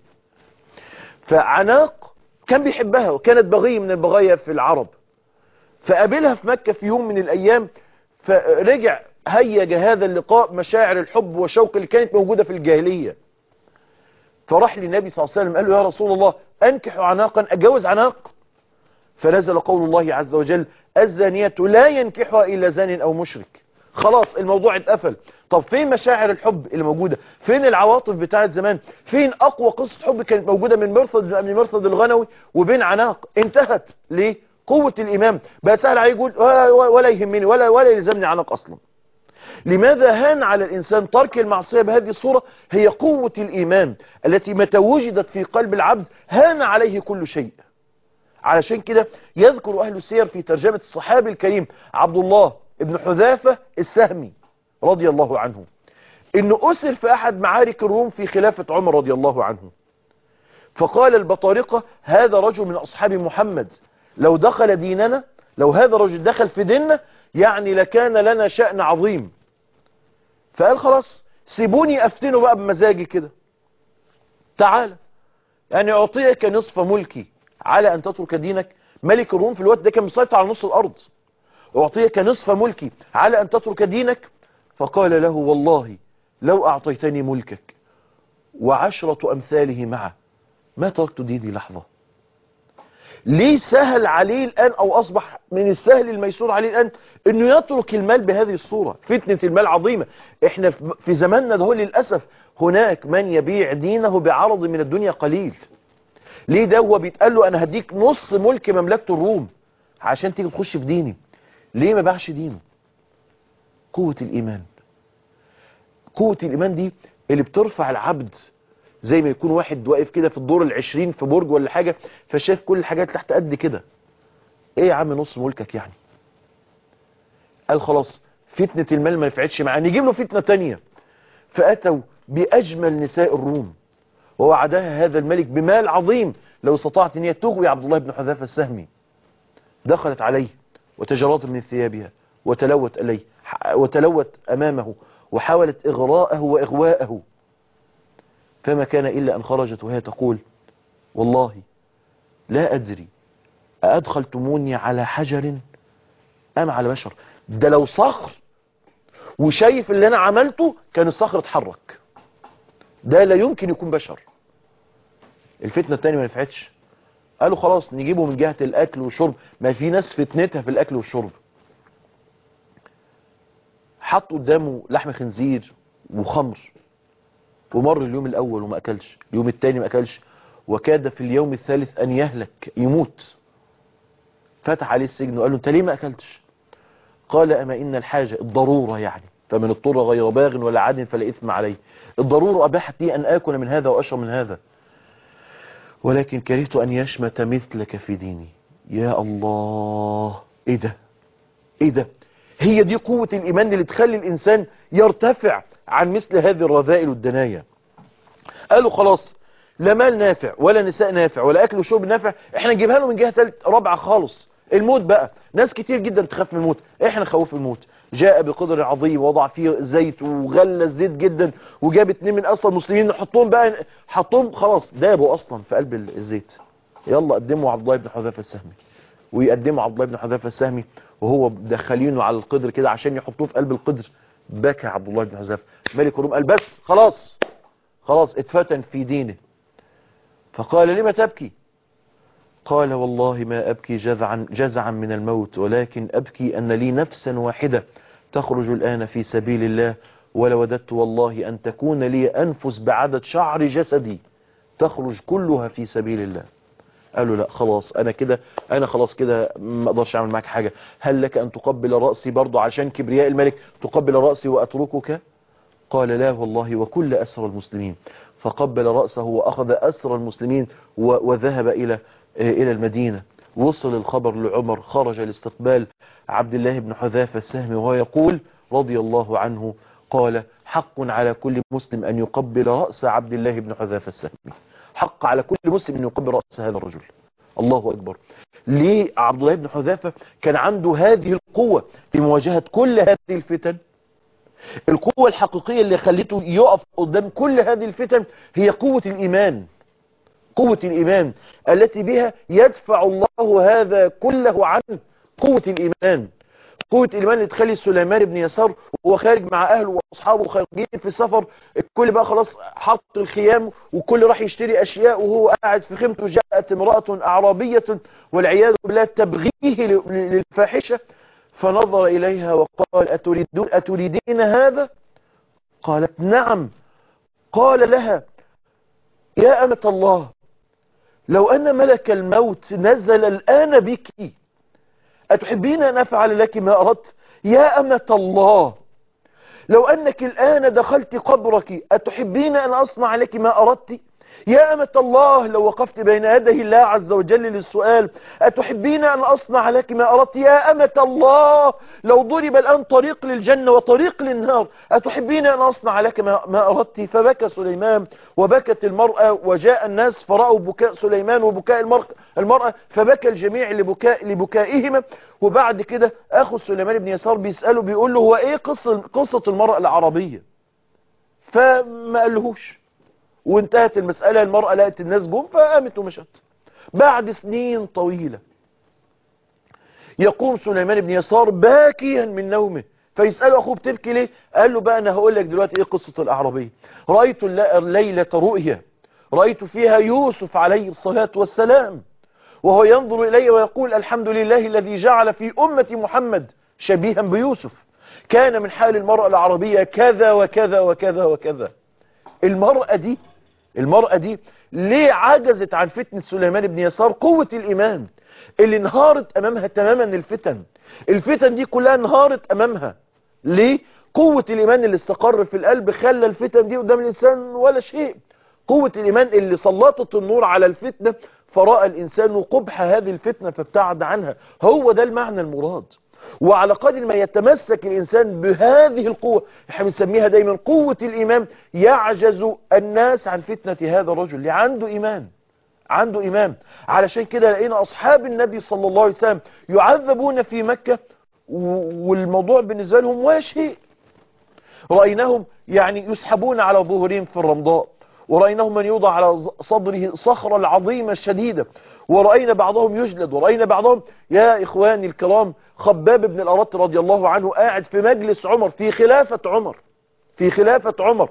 فعناق كان بيحبها وكانت بغية من البغايا في العرب فقابلها في مكة في يوم من الايام فرجع هيج هذا اللقاء مشاعر الحب والشوق اللي كانت موجودة في الجاهلية فراح للنبي صلى الله عليه وسلم قال له يا رسول الله انكح عناقا اجوز عناق فنزل قول الله عز وجل الزانية لا ينكحها الا زان او مشرك خلاص الموضوع اتقفل طب فين مشاعر الحب اللي موجودة فين العواطف بتاعت زمان فين اقوى قصة حب كانت موجودة من مرثد من مرثد الغنوي وبين عناق انتهت ليه قوة الامام بقى سهل عليه يقول ولا, ولا يهمني ولا ولا يلزمني عناق اصلا لماذا هان على الإنسان ترك المعصية بهذه الصورة هي قوة الإيمان التي متى وجدت في قلب العبد هان عليه كل شيء علشان كده يذكر أهل السير في ترجمة الصحابي الكريم عبد الله ابن حذافة السهمي رضي الله عنه انه أسر في أحد معارك الروم في خلافة عمر رضي الله عنه فقال البطارقة هذا رجل من أصحاب محمد لو دخل ديننا لو هذا الرجل دخل في ديننا يعني لكان لنا شأن عظيم فقال خلاص سيبوني أفتنه بقى بمزاجي كده تعال يعني أعطيك نصف ملكي على أن تترك دينك ملك الروم في الوقت ده كان مسيطر على نص الأرض أعطيك نصف ملكي على أن تترك دينك فقال له والله لو أعطيتني ملكك وعشرة أمثاله معه ما تركت ديني لحظة ليه سهل عليه الآن أو أصبح من السهل الميسور عليه الآن أنه يترك المال بهذه الصورة فتنة المال عظيمة إحنا في زماننا ده للأسف هناك من يبيع دينه بعرض من الدنيا قليل ليه ده هو بيتقال له أنا هديك نص ملك مملكة الروم عشان تيجي تخش في ديني ليه ما باعش دينه قوة الإيمان قوة الإيمان دي اللي بترفع العبد زي ما يكون واحد واقف كده في الدور العشرين في برج ولا حاجة فشاف كل الحاجات تحت قد كده ايه يا عم نص ملكك يعني قال خلاص فتنة المال ما نفعتش معاه نجيب له فتنة تانية فأتوا بأجمل نساء الروم ووعدها هذا الملك بمال عظيم لو استطاعت ان هي تغوي عبد الله بن حذافة السهمي دخلت عليه وتجرات من ثيابها وتلوت عليه وتلوت أمامه وحاولت إغراءه وإغواءه فما كان إلا أن خرجت وهي تقول والله لا أدري أدخلتموني على حجر أم على بشر ده لو صخر وشايف اللي أنا عملته كان الصخر اتحرك ده لا يمكن يكون بشر الفتنة التانية ما نفعتش قالوا خلاص نجيبه من جهة الأكل والشرب ما في ناس فتنتها في الأكل والشرب حط قدامه لحم خنزير وخمر ومر اليوم الأول وما أكلش اليوم الثاني ما أكلش وكاد في اليوم الثالث أن يهلك يموت فتح عليه السجن وقال له أنت ليه ما أكلتش قال أما إن الحاجة الضرورة يعني فمن اضطر غير باغ ولا عاد فلا إثم عليه الضرورة أباحت لي أن آكل من هذا وأشرب من هذا ولكن كرهت أن يشمت مثلك في ديني يا الله إيه ده إيه ده هي دي قوة الإيمان اللي تخلي الإنسان يرتفع عن مثل هذه الرذائل والدنايا قالوا خلاص لا مال نافع ولا نساء نافع ولا أكل وشرب نافع احنا نجيبها له من جهة تالت رابعة خالص الموت بقى ناس كتير جدا تخاف من الموت احنا خوف الموت جاء بقدر عظيم وضع فيه زيت وغلى الزيت جدا وجاب اتنين من اصلا المسلمين حطهم بقى حطهم خلاص دابوا اصلا في قلب الزيت يلا قدموا عبد الله بن حذافه السهمي ويقدموا عبد الله بن حذافه السهمي وهو دخلينه على القدر كده عشان يحطوه في قلب القدر بكى عبد الله بن حذافه ملك الروم قال بس خلاص خلاص اتفتن في دينه فقال لما تبكي قال والله ما أبكي جزعا, جزعا من الموت ولكن أبكي أن لي نفسا واحدة تخرج الآن في سبيل الله ولوددت والله أن تكون لي أنفس بعدد شعر جسدي تخرج كلها في سبيل الله قالوا لا خلاص أنا كده أنا خلاص كده ما أقدرش أعمل معك حاجة هل لك أن تقبل رأسي برضو عشان كبرياء الملك تقبل رأسي وأتركك قال لا والله وكل أسر المسلمين فقبل رأسه وأخذ أسر المسلمين وذهب إلى إلى المدينة وصل الخبر لعمر خرج لاستقبال عبد الله بن حذافة السهم وهو يقول رضي الله عنه قال حق على كل مسلم أن يقبل رأس عبد الله بن حذافة السهمي حق على كل مسلم أن يقبل رأس هذا الرجل الله أكبر ليه عبد الله بن حذافة كان عنده هذه القوة في مواجهة كل هذه الفتن القوة الحقيقية اللي خلته يقف قدام كل هذه الفتن هي قوة الإيمان قوة الإيمان التي بها يدفع الله هذا كله عنه قوة الإيمان قوة الإيمان اللي تخلي سليمان بن يسار وهو خارج مع أهله وأصحابه خارجين في السفر الكل بقى خلاص حط الخيام وكل راح يشتري أشياء وهو قاعد في خيمته جاءت امرأة أعرابية والعياذ بالله تبغيه للفاحشة فنظر إليها وقال أتريدون أتريدين هذا قالت نعم قال لها يا أمة الله لو أن ملك الموت نزل الآن بك أتحبين أن أفعل لك ما أردت يا أمة الله لو أنك الآن دخلت قبرك أتحبين أن أصنع لك ما أردت يا أمة الله لو وقفت بين يدي الله عز وجل للسؤال أتحبين أن أصنع لك ما أردت يا أمة الله لو ضرب الآن طريق للجنة وطريق للنار أتحبين أن أصنع لك ما ما أردت فبكى سليمان وبكت المرأة وجاء الناس فرأوا بكاء سليمان وبكاء المرأة, المرأة فبكى الجميع لبكاء لبكائهما وبعد كده أخو سليمان بن يسار بيسأله بيقول له هو إيه قصة, قصة المرأة العربية فما قالهوش وانتهت المسألة المرأة لقت الناس جم فقامت ومشت بعد سنين طويلة يقوم سليمان بن يسار باكيا من نومه فيسأله أخوه بتبكي ليه قال له بقى أنا هقول لك دلوقتي إيه قصة الأعرابية رأيت الليلة رؤيا رأيت فيها يوسف عليه الصلاة والسلام وهو ينظر إلي ويقول الحمد لله الذي جعل في أمة محمد شبيها بيوسف كان من حال المرأة العربية كذا وكذا وكذا وكذا المرأة دي المرأة دي ليه عجزت عن فتنة سليمان بن يسار قوة الإيمان اللي انهارت أمامها تماما الفتن الفتن دي كلها انهارت أمامها ليه قوة الإيمان اللي استقر في القلب خلى الفتن دي قدام الإنسان ولا شيء قوة الإيمان اللي سلطت النور على الفتنة فرأى الإنسان قبح هذه الفتنة فابتعد عنها هو ده المعنى المراد وعلى قدر ما يتمسك الإنسان بهذه القوة احنا بنسميها دايما قوة الإيمان يعجز الناس عن فتنة هذا الرجل اللي عنده إيمان عنده إيمان علشان كده لقينا أصحاب النبي صلى الله عليه وسلم يعذبون في مكة والموضوع بالنسبة لهم ولا شيء رأيناهم يعني يسحبون على ظهورهم في الرمضاء ورأيناهم من يوضع على صدره صخرة العظيمة الشديدة ورأينا بعضهم يجلد ورأينا بعضهم يا إخواني الكرام خباب بن الأرط رضي الله عنه قاعد في مجلس عمر في خلافة عمر في خلافة عمر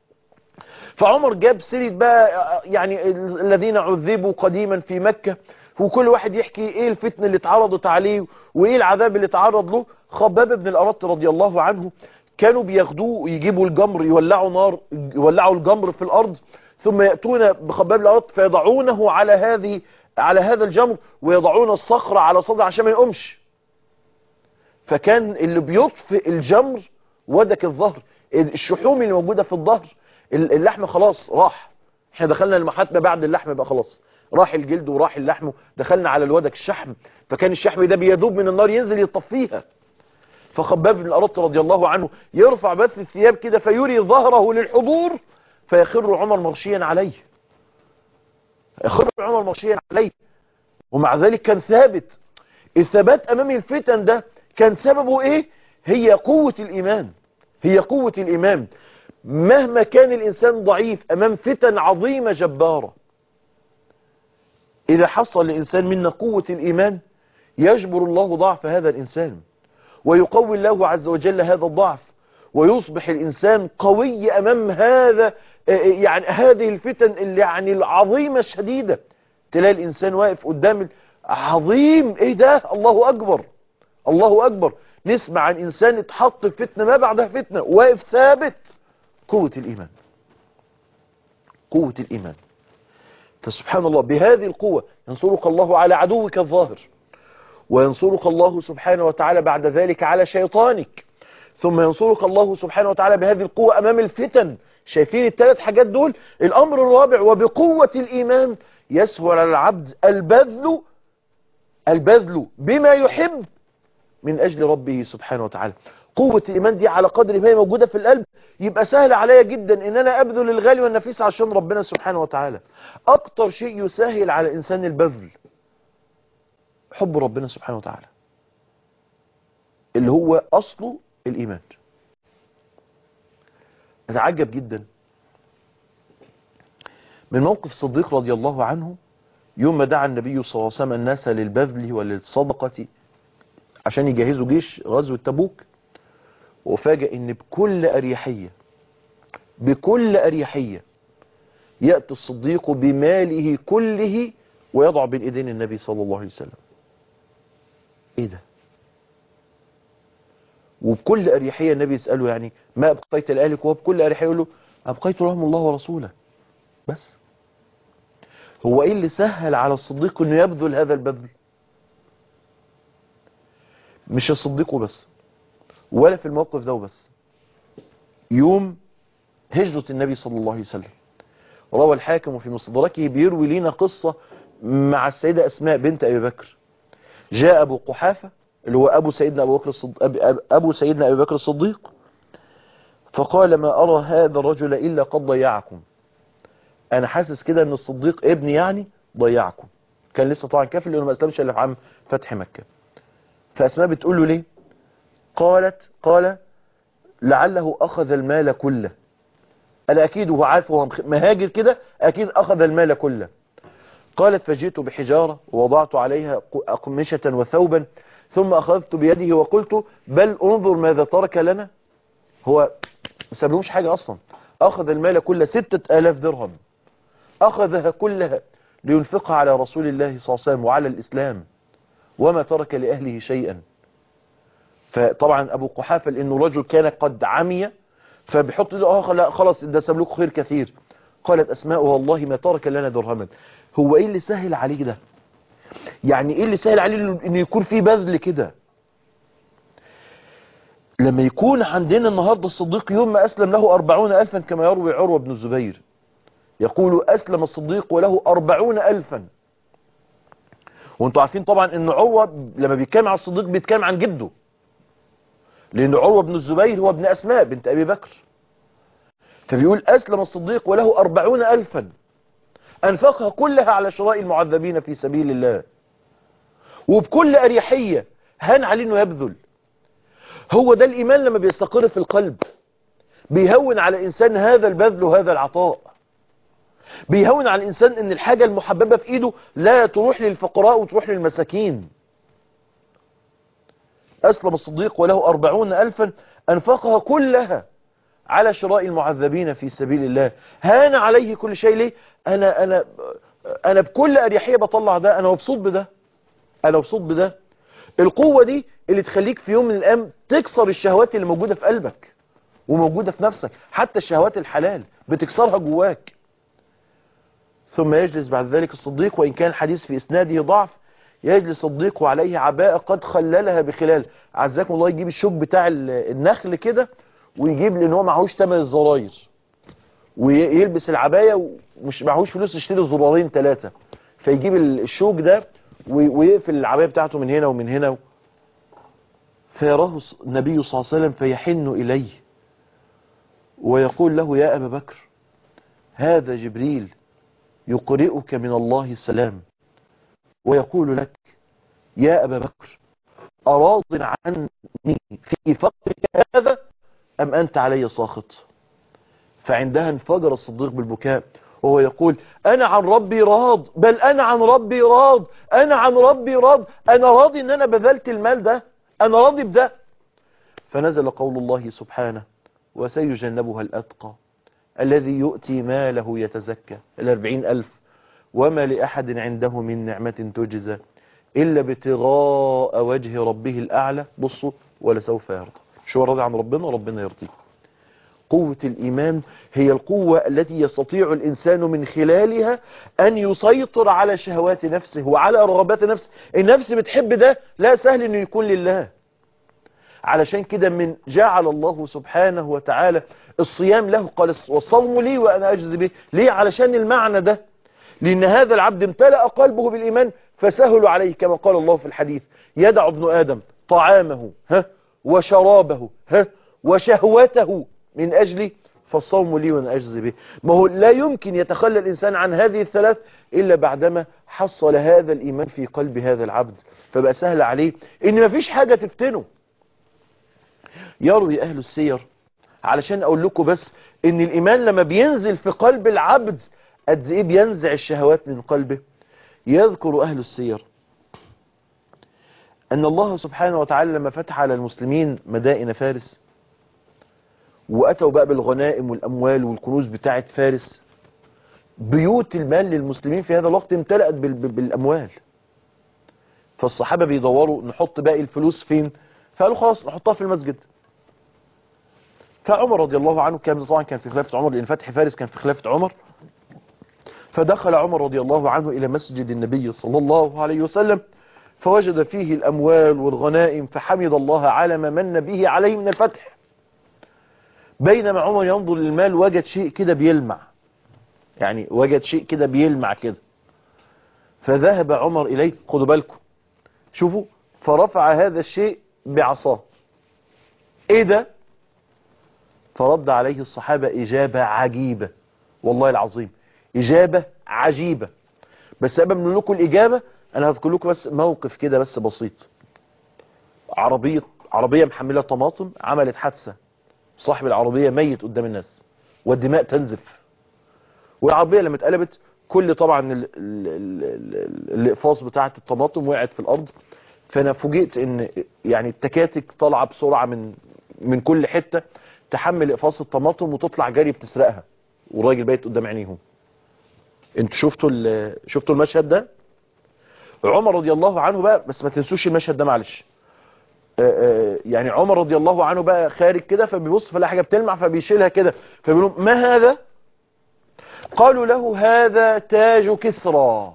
فعمر جاب سيرة بقى يعني الذين عذبوا قديما في مكة وكل واحد يحكي ايه الفتنة اللي اتعرضت عليه وايه العذاب اللي اتعرض له خباب بن الأرط رضي الله عنه كانوا بياخدوه ويجيبوا الجمر يولعوا نار يولعوا الجمر في الأرض ثم يأتون بخباب الأرض فيضعونه على هذه على هذا الجمر ويضعون الصخرة على صدر عشان ما يقومش فكان اللي بيطفئ الجمر ودك الظهر الشحوم اللي موجودة في الظهر اللحم خلاص راح احنا دخلنا المحاتمة بعد اللحم بقى خلاص راح الجلد وراح اللحم دخلنا على الودك الشحم فكان الشحم ده بيذوب من النار ينزل يطفيها فخباب بن الأرط رضي الله عنه يرفع بث الثياب كده فيري ظهره للحضور فيخر عمر مغشيا عليه يخر عمر مغشيا عليه ومع ذلك كان ثابت الثبات أمام الفتن ده كان سببه ايه هي قوة الإيمان هي قوة الإيمان مهما كان الإنسان ضعيف أمام فتن عظيمة جبارة إذا حصل لإنسان منا قوة الإيمان يجبر الله ضعف هذا الإنسان ويقوي الله عز وجل هذا الضعف ويصبح الإنسان قوي أمام هذا يعني هذه الفتن اللي يعني العظيمة الشديدة تلاقي الإنسان واقف قدام عظيم إيه ده الله أكبر الله أكبر نسمع عن إنسان اتحط في فتنة ما بعدها فتنة واقف ثابت قوة الإيمان قوة الإيمان فسبحان الله بهذه القوة ينصرك الله على عدوك الظاهر وينصرك الله سبحانه وتعالى بعد ذلك على شيطانك ثم ينصرك الله سبحانه وتعالى بهذه القوة أمام الفتن شايفين الثلاث حاجات دول الأمر الرابع وبقوة الإيمان يسهل على العبد البذل البذل بما يحب من أجل ربه سبحانه وتعالى قوة الإيمان دي على قدر ما هي موجودة في القلب يبقى سهل عليا جدا إن أنا أبذل الغالي والنفيس عشان ربنا سبحانه وتعالى أكتر شيء يسهل على الإنسان البذل حب ربنا سبحانه وتعالى اللي هو أصله الإيمان أتعجب جدا من موقف الصديق رضي الله عنه يوم ما دعا النبي صلى الله عليه وسلم الناس للبذل وللصدقة عشان يجهزوا جيش غزوة تبوك وفاجأ ان بكل أريحية بكل أريحية يأتي الصديق بماله كله ويضع بين ايدين النبي صلى الله عليه وسلم ايه ده وبكل أريحية النبي يسأله يعني ما أبقيت لأهلك وبكل أريحية يقول له أبقيت لهم الله ورسوله بس هو ايه اللي سهل على الصديق انه يبذل هذا البذل مش الصديق بس ولا في الموقف ده بس يوم هجرة النبي صلى الله عليه وسلم روى الحاكم في مستدركه بيروي لنا قصة مع السيدة أسماء بنت أبي بكر جاء أبو قحافة اللي هو أبو سيدنا أبو, بكر الصد... أب... أبو سيدنا أبي بكر الصديق فقال ما أرى هذا الرجل إلا قد ضيعكم أنا حاسس كده أن الصديق ابني يعني ضيعكم كان لسه طبعا كافر لأنه ما أسلمش إلا في عام فتح مكة فأسماء بتقول له ليه قالت قال لعله أخذ المال كله أنا أكيد هو عارف هو مهاجر كده أكيد أخذ المال كله قالت فجئت بحجارة ووضعت عليها أقمشة وثوبا ثم أخذت بيده وقلت بل انظر ماذا ترك لنا هو ما سابلهمش حاجة أصلا أخذ المال كله ستة آلاف درهم أخذها كلها لينفقها على رسول الله صلى الله عليه وسلم وعلى الإسلام وما ترك لأهله شيئا فطبعا أبو قحافة لأنه رجل كان قد عمي فبيحط له اه لا خلاص ده ساب لكم خير كثير قالت أسماء والله ما ترك لنا درهما هو ايه اللي سهل عليه ده يعني ايه اللي سهل عليه انه يكون في بذل كده لما يكون عندنا النهاردة الصديق يوم ما أسلم له أربعون ألفا كما يروي عروة بن الزبير يقول أسلم الصديق وله أربعون ألفا وانتوا عارفين طبعا ان عروة لما بيتكلم عن الصديق بيتكلم عن جده لأن عروة بن الزبير هو ابن أسماء بنت أبي بكر فبيقول أسلم الصديق وله أربعون ألفا أنفقها كلها على شراء المعذبين في سبيل الله وبكل أريحية هان عليه أنه يبذل هو ده الإيمان لما بيستقر في القلب بيهون على الإنسان هذا البذل وهذا العطاء بيهون على الإنسان أن الحاجة المحببة في إيده لا تروح للفقراء وتروح للمساكين أسلم الصديق وله أربعون ألفا أنفقها كلها على شراء المعذبين في سبيل الله هان عليه كل شيء ليه أنا, أنا, أنا بكل أريحية بطلع ده أنا مبسوط بده أنا مبسوط بده القوة دي اللي تخليك في يوم من الأيام تكسر الشهوات اللي موجودة في قلبك وموجودة في نفسك حتى الشهوات الحلال بتكسرها جواك ثم يجلس بعد ذلك الصديق وإن كان الحديث في إسناده ضعف يجلس الصديق وعليه عباءة قد خللها بخلال عزاكم الله يجيب الشوك بتاع النخل كده ويجيب لان هو معهوش تمن الزراير ويلبس العباية ومش معهوش فلوس يشتري زرارين ثلاثة فيجيب الشوك ده ويقفل العباية بتاعته من هنا ومن هنا فيراه النبي صلى الله عليه وسلم فيحن إليه ويقول له يا أبا بكر هذا جبريل يقرئك من الله السلام ويقول لك يا أبا بكر أراض عني في فقرك هذا أم أنت علي ساخط فعندها انفجر الصديق بالبكاء وهو يقول أنا عن ربي راض بل أنا عن ربي راض أنا عن ربي راض أنا راضي أن أنا بذلت المال ده أنا راضي بده فنزل قول الله سبحانه وسيجنبها الأتقى الذي يؤتي ماله يتزكى الأربعين ألف وما لأحد عنده من نعمة تجزى إلا ابتغاء وجه ربه الأعلى بصوا ولا سوف يرضى شو راضي عن ربنا ربنا يرضيه قوة الإيمان هي القوة التي يستطيع الإنسان من خلالها أن يسيطر على شهوات نفسه وعلى رغبات نفسه النفس بتحب ده لا سهل أنه يكون لله علشان كده من جعل الله سبحانه وتعالى الصيام له قال والصوم لي وأنا أجزي به ليه علشان المعنى ده لأن هذا العبد امتلأ قلبه بالإيمان فسهل عليه كما قال الله في الحديث يدع ابن آدم طعامه ها وشرابه ها وشهوته من أجلي فالصوم لي وأنا أجزي به ما هو لا يمكن يتخلى الإنسان عن هذه الثلاث إلا بعدما حصل هذا الإيمان في قلب هذا العبد فبقى سهل عليه إن مفيش حاجة تفتنه يروي أهل السير علشان أقول لكم بس إن الإيمان لما بينزل في قلب العبد قد إيه بينزع الشهوات من قلبه يذكر أهل السير أن الله سبحانه وتعالى لما فتح على المسلمين مدائن فارس وأتوا بقى بالغنائم والأموال والكنوز بتاعة فارس بيوت المال للمسلمين في هذا الوقت امتلأت بالأموال فالصحابة بيدوروا نحط باقي الفلوس فين فقالوا خلاص نحطها في المسجد فعمر رضي الله عنه كان طبعا كان في خلافة عمر لأن فتح فارس كان في خلافة عمر فدخل عمر رضي الله عنه إلى مسجد النبي صلى الله عليه وسلم فوجد فيه الأموال والغنائم فحمد الله على ما من به عليه من الفتح بينما عمر ينظر للمال وجد شيء كده بيلمع يعني وجد شيء كده بيلمع كده فذهب عمر إليه خدوا بالكم شوفوا فرفع هذا الشيء بعصاه ايه ده فرد عليه الصحابة إجابة عجيبة والله العظيم إجابة عجيبة بس قبل من لكم الإجابة أنا هذكر لكم بس موقف كده بس بسيط عربية عربية محملة طماطم عملت حادثة صاحب العربية ميت قدام الناس والدماء تنزف والعربية لما اتقلبت كل طبعا ال- ال- ال- ال- الاقفاص بتاعة الطماطم وقعت في الأرض فأنا فوجئت إن يعني التكاتك طالعة بسرعة من من كل حتة تحمل اقفاص الطماطم وتطلع جري بتسرقها والراجل بايت قدام عينيهم انتوا شفتوا ال- شفتوا المشهد ده عمر رضي الله عنه بقى بس ما تنسوش المشهد ده معلش آه، آه، يعني عمر رضي الله عنه بقى خارج كده فبيبص فلاقي حاجه بتلمع فبيشيلها كده فبيقول لهم ما هذا قالوا له هذا تاج كسرى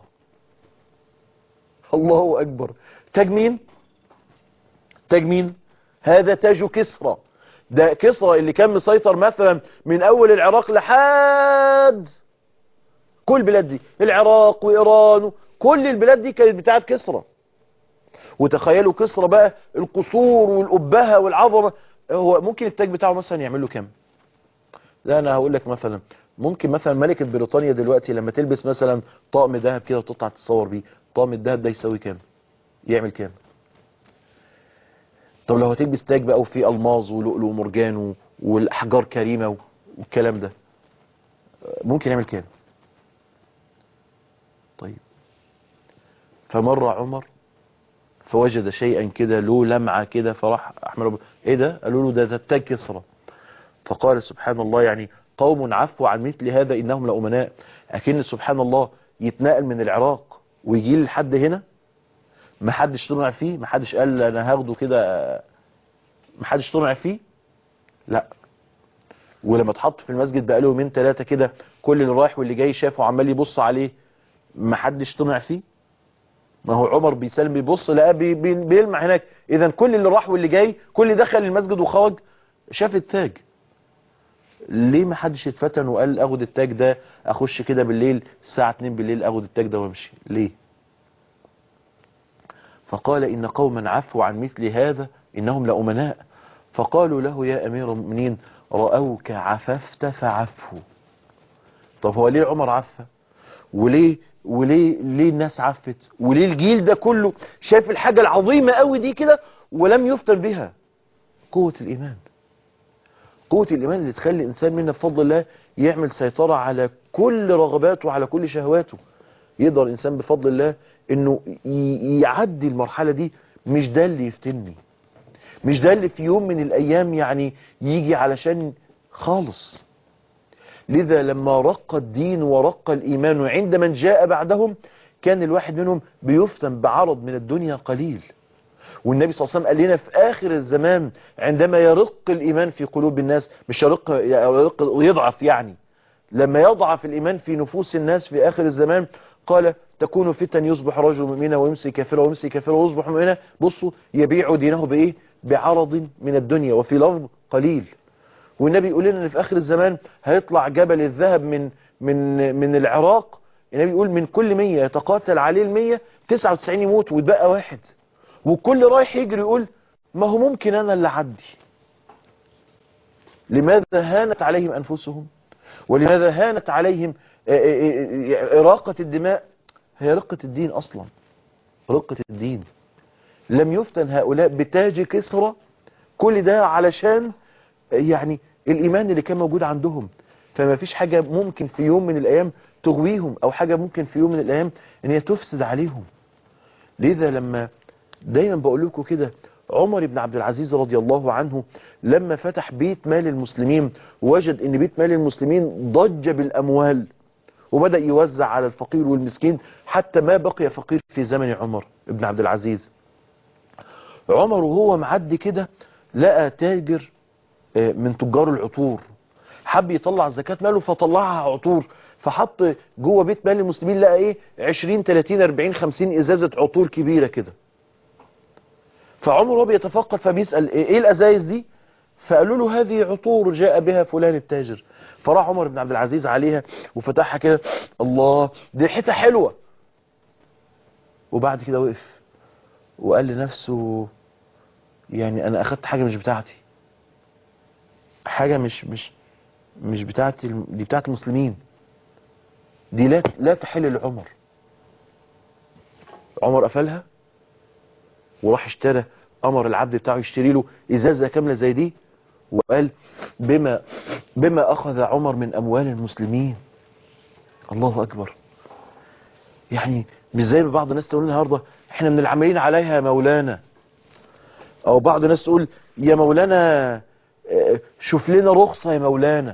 الله اكبر تاج مين تاج مين هذا تاج كسرى ده كسرى اللي كان مسيطر مثلا من اول العراق لحد كل البلاد دي العراق وايران كل البلاد دي كانت بتاعت كسرى وتخيلوا كسرى بقى القصور والأبهة والعظمة هو ممكن التاج بتاعه مثلا يعمل له كام لا انا هقول لك مثلا ممكن مثلا ملكة بريطانيا دلوقتي لما تلبس مثلا طقم ذهب كده وتطلع تتصور بيه طقم الذهب ده يساوي كام يعمل كام طب لو هتلبس تاج بقى وفيه الماظ ولؤلؤ ومرجان و- والاحجار كريمه والكلام ده ممكن يعمل كام طيب فمر عمر فوجد شيئا كده له لمعة كده فراح احمد أبو ايه ده قالوا له ده ده التاج كسرى فقال سبحان الله يعني قوم عفوا عن مثل هذا انهم لأمناء اكن سبحان الله يتنقل من العراق ويجي لي لحد هنا ما حدش طمع فيه ما حدش قال انا هاخده كده ما حدش طمع فيه لا ولما اتحط في المسجد بقى له يومين ثلاثه كده كل اللي رايح واللي جاي شافه عمال يبص عليه ما حدش طمع فيه ما هو عمر بيسلم بيبص لقى بي بي بيلمع هناك اذا كل اللي راح واللي جاي كل اللي دخل المسجد وخرج شاف التاج ليه ما حدش اتفتن وقال اخد التاج ده اخش كده بالليل الساعة 2 بالليل اخد التاج ده وامشي ليه فقال ان قوما عفوا عن مثل هذا انهم لأمناء فقالوا له يا امير المؤمنين رأوك عففت فعفوا طب هو ليه عمر عفى وليه وليه ليه الناس عفت وليه الجيل ده كله شاف الحاجة العظيمة قوي دي كده ولم يفتن بها قوة الإيمان قوة الإيمان اللي تخلي الإنسان منا بفضل الله يعمل سيطرة على كل رغباته وعلى كل شهواته يقدر الإنسان بفضل الله إنه ي- يعدي المرحلة دي مش ده اللي يفتني مش ده اللي في يوم من الأيام يعني يجي علشان خالص لذا لما رق الدين ورق الإيمان عند من جاء بعدهم كان الواحد منهم بيفتن بعرض من الدنيا قليل والنبي صلى الله عليه وسلم قال لنا في آخر الزمان عندما يرق الإيمان في قلوب الناس مش يرق, يرق ويضعف يعني لما يضعف الإيمان في نفوس الناس في آخر الزمان قال تكون فتن يصبح رجل مؤمنا ويمسي كافرا ويمسي كافرا ويصبح مؤمنا بصوا يبيع دينه بإيه بعرض من الدنيا وفي لفظ قليل والنبي يقول لنا ان في اخر الزمان هيطلع جبل الذهب من من من العراق النبي يقول من كل 100 يتقاتل عليه ال 100 99 يموت ويتبقى واحد والكل رايح يجري يقول ما هو ممكن انا اللي اعدي لماذا هانت عليهم انفسهم ولماذا هانت عليهم آه، آه، آه، إراقة الدماء هي رقة الدين أصلا رقة الدين لم يفتن هؤلاء بتاج كسرى كل ده علشان يعني الإيمان اللي كان موجود عندهم فما فيش حاجة ممكن في يوم من الأيام تغويهم أو حاجة ممكن في يوم من الأيام أن هي تفسد عليهم لذا لما دايما بقول لكم كده عمر بن عبد العزيز رضي الله عنه لما فتح بيت مال المسلمين وجد ان بيت مال المسلمين ضج بالاموال وبدأ يوزع على الفقير والمسكين حتى ما بقي فقير في زمن عمر بن عبد العزيز عمر وهو معدي كده لقى تاجر آه، من تجار العطور حب يطلع زكاة ماله فطلعها عطور فحط جوه بيت مال المسلمين لقى ايه 20 30 40 50 ازازة عطور كبيرة كده فعمر وهو بيتفقد فبيسأل ايه إيه الازايز دي فقالوا له هذه عطور جاء بها فلان التاجر فراح عمر بن عبد العزيز عليها وفتحها كده الله دي ريحتها حلوة وبعد كده وقف وقال لنفسه يعني انا اخدت حاجة مش بتاعتي حاجة مش مش مش بتاعت الم- دي بتاعت المسلمين دي لا لا تحل لعمر عمر قفلها وراح اشترى امر العبد بتاعه يشتري له ازازه كامله زي دي وقال بما بما اخذ عمر من اموال المسلمين الله اكبر يعني مش زي ما بعض الناس تقول النهارده احنا من العاملين عليها يا مولانا او بعض الناس تقول يا مولانا اه، شوف لنا رخصه يا مولانا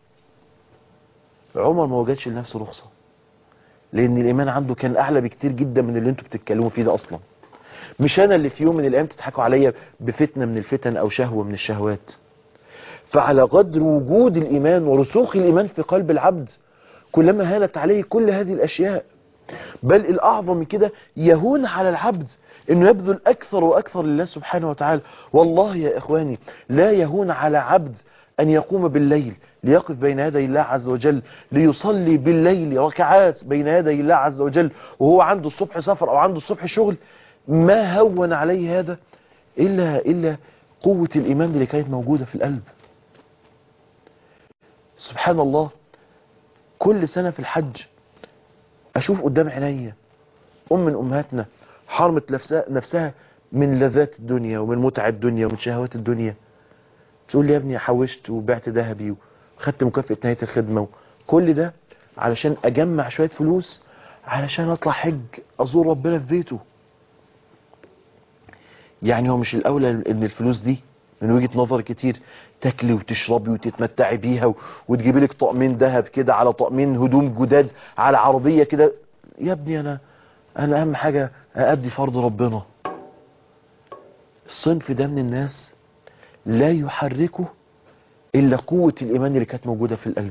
عمر ما وجدش لنفسه رخصه لان الايمان عنده كان اعلى بكتير جدا من اللي انتوا بتتكلموا فيه ده اصلا مش انا اللي في يوم من الايام تضحكوا عليا بفتنه من الفتن او شهوه من الشهوات فعلى قدر وجود الايمان ورسوخ الايمان في قلب العبد كلما هانت عليه كل هذه الاشياء بل الاعظم من كده يهون على العبد انه يبذل اكثر واكثر لله سبحانه وتعالى والله يا اخواني لا يهون على عبد ان يقوم بالليل ليقف بين يدي الله عز وجل ليصلي بالليل ركعات بين يدي الله عز وجل وهو عنده الصبح سفر او عنده الصبح شغل ما هون عليه هذا الا الا قوة الايمان اللي كانت موجودة في القلب سبحان الله كل سنة في الحج اشوف قدام عينيا ام من امهاتنا حرمت نفسها, نفسها من لذات الدنيا ومن متع الدنيا ومن شهوات الدنيا تقول لي يا ابني حوشت وبعت ذهبي وخدت مكافأة نهاية الخدمة كل ده علشان اجمع شوية فلوس علشان اطلع حج ازور ربنا في بيته يعني هو مش الاولى ان الفلوس دي من وجهة نظر كتير تاكلي وتشربي وتتمتعي بيها و- وتجيبي لك طقمين ذهب كده على طقمين هدوم جداد على عربية كده يا ابني انا انا اهم حاجة اادي فرض ربنا الصنف ده من الناس لا يحركه الا قوة الايمان اللي كانت موجودة في القلب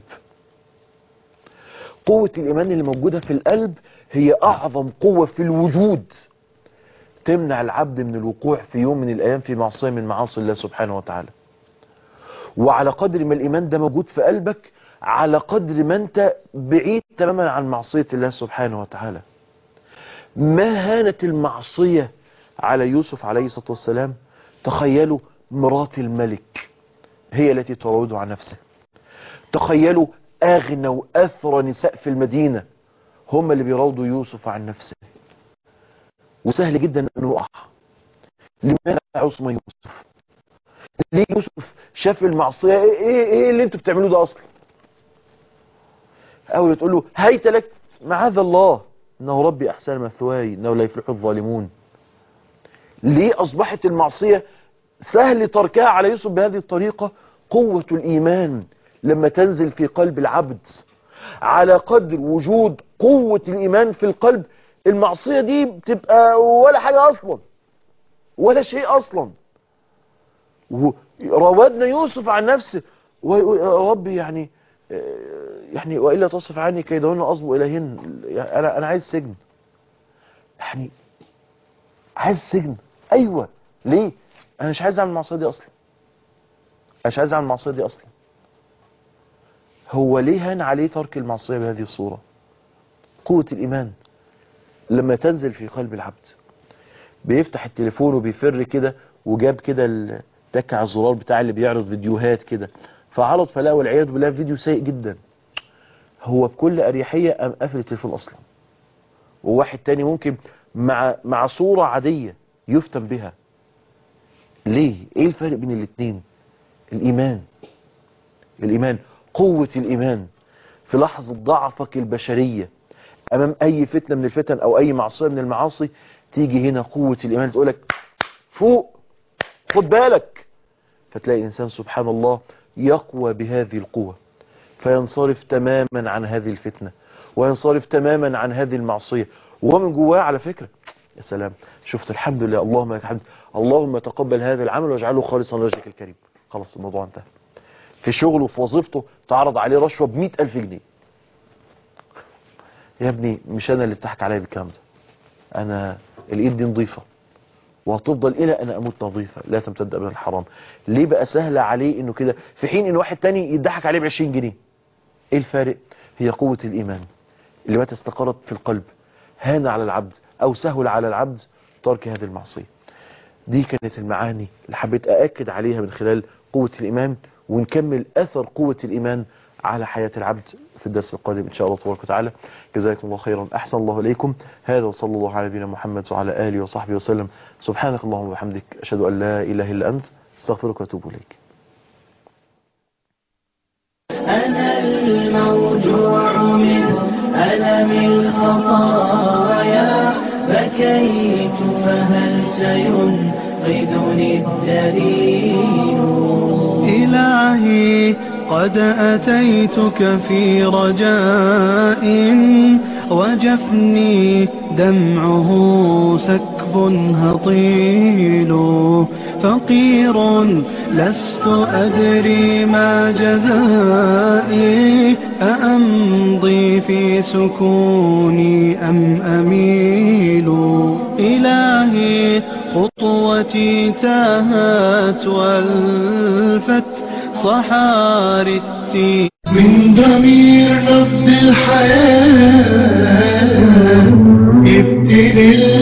قوة الايمان اللي موجودة في القلب هي اعظم قوة في الوجود تمنع العبد من الوقوع في يوم من الايام في معصية من معاصي الله سبحانه وتعالى وعلى قدر ما الايمان ده موجود في قلبك على قدر ما انت بعيد تماما عن معصية الله سبحانه وتعالى ما هانت المعصية على يوسف عليه الصلاة والسلام تخيلوا مرات الملك هي التي تراوده عن نفسه تخيلوا اغنى واثرى نساء في المدينة هم اللي بيراودوا يوسف عن نفسه وسهل جدا انه يقع لماذا عصمة يوسف ليه يوسف شاف المعصية ايه ايه, إيه اللي انتوا بتعملوه ده اصلا اول تقول له هيت لك معاذ الله انه ربي احسن مثواي انه لا يفلح الظالمون ليه اصبحت المعصية سهل تركها على يوسف بهذه الطريقة قوة الايمان لما تنزل في قلب العبد على قدر وجود قوة الايمان في القلب المعصية دي بتبقى ولا حاجة اصلا ولا شيء اصلا راودنا يوسف عن نفسه ويقول يا ربي يعني يعني والا تصف عني كيدهن اصب اليهن يعني انا انا عايز سجن يعني عايز سجن ايوه ليه انا مش عايز اعمل المعصيه دي اصلا انا مش عايز اعمل المعصيه دي اصلا هو ليه هان عليه ترك المعصيه بهذه الصوره قوه الايمان لما تنزل في قلب العبد بيفتح التليفون وبيفر كده وجاب كده ال- تكع الزرار بتاع اللي بيعرض فيديوهات كده فعرض فلا والعياذ بالله فيديو سيء جدا هو بكل اريحيه قام قافل التليفون اصلا وواحد تاني ممكن مع مع صوره عاديه يفتن بها ليه ايه الفرق بين الاثنين الايمان الايمان قوه الايمان في لحظه ضعفك البشريه امام اي فتنه من الفتن او اي معصيه من المعاصي تيجي هنا قوه الايمان تقولك فوق خد بالك فتلاقي الإنسان سبحان الله يقوى بهذه القوة فينصرف تماما عن هذه الفتنة وينصرف تماما عن هذه المعصية وهو من جواه على فكرة يا سلام شفت الحمد لله اللهم لك الحمد اللهم تقبل هذا العمل واجعله خالصا لوجهك الكريم خلاص الموضوع انتهى في شغله وفي وظيفته تعرض عليه رشوة ب ألف جنيه يا ابني مش أنا اللي اتحك عليا بالكلام ده أنا الإيد دي نظيفة وهتفضل الى ان اموت نظيفة لا تمتد ابدا الحرام ليه بقى سهل عليه انه كده في حين ان واحد تاني يضحك عليه ب 20 جنيه ايه الفارق هي قوة الايمان اللي متى استقرت في القلب هان على العبد او سهل على العبد ترك هذه المعصية دي كانت المعاني اللي حبيت أأكد عليها من خلال قوة الإيمان ونكمل أثر قوة الإيمان على حياة العبد في الدرس القادم إن شاء الله تبارك وتعالى جزاكم الله خيرا أحسن الله إليكم هذا وصلى الله على نبينا محمد وعلى آله وصحبه وسلم سبحانك اللهم وبحمدك أشهد أن لا إله إلا أنت استغفرك وأتوب إليك أنا الموجوع من ألم الخطايا بكيت فهل سينقذني الدليل إلهي قد أتيتك في رجاء وجفني دمعه سكب هطيل فقير لست أدري ما جزائي أأمضي في سكوني أم أميل إلهي خطوتي تاهت والفت صحاري التين من ضمير نبض الحياة ابتدي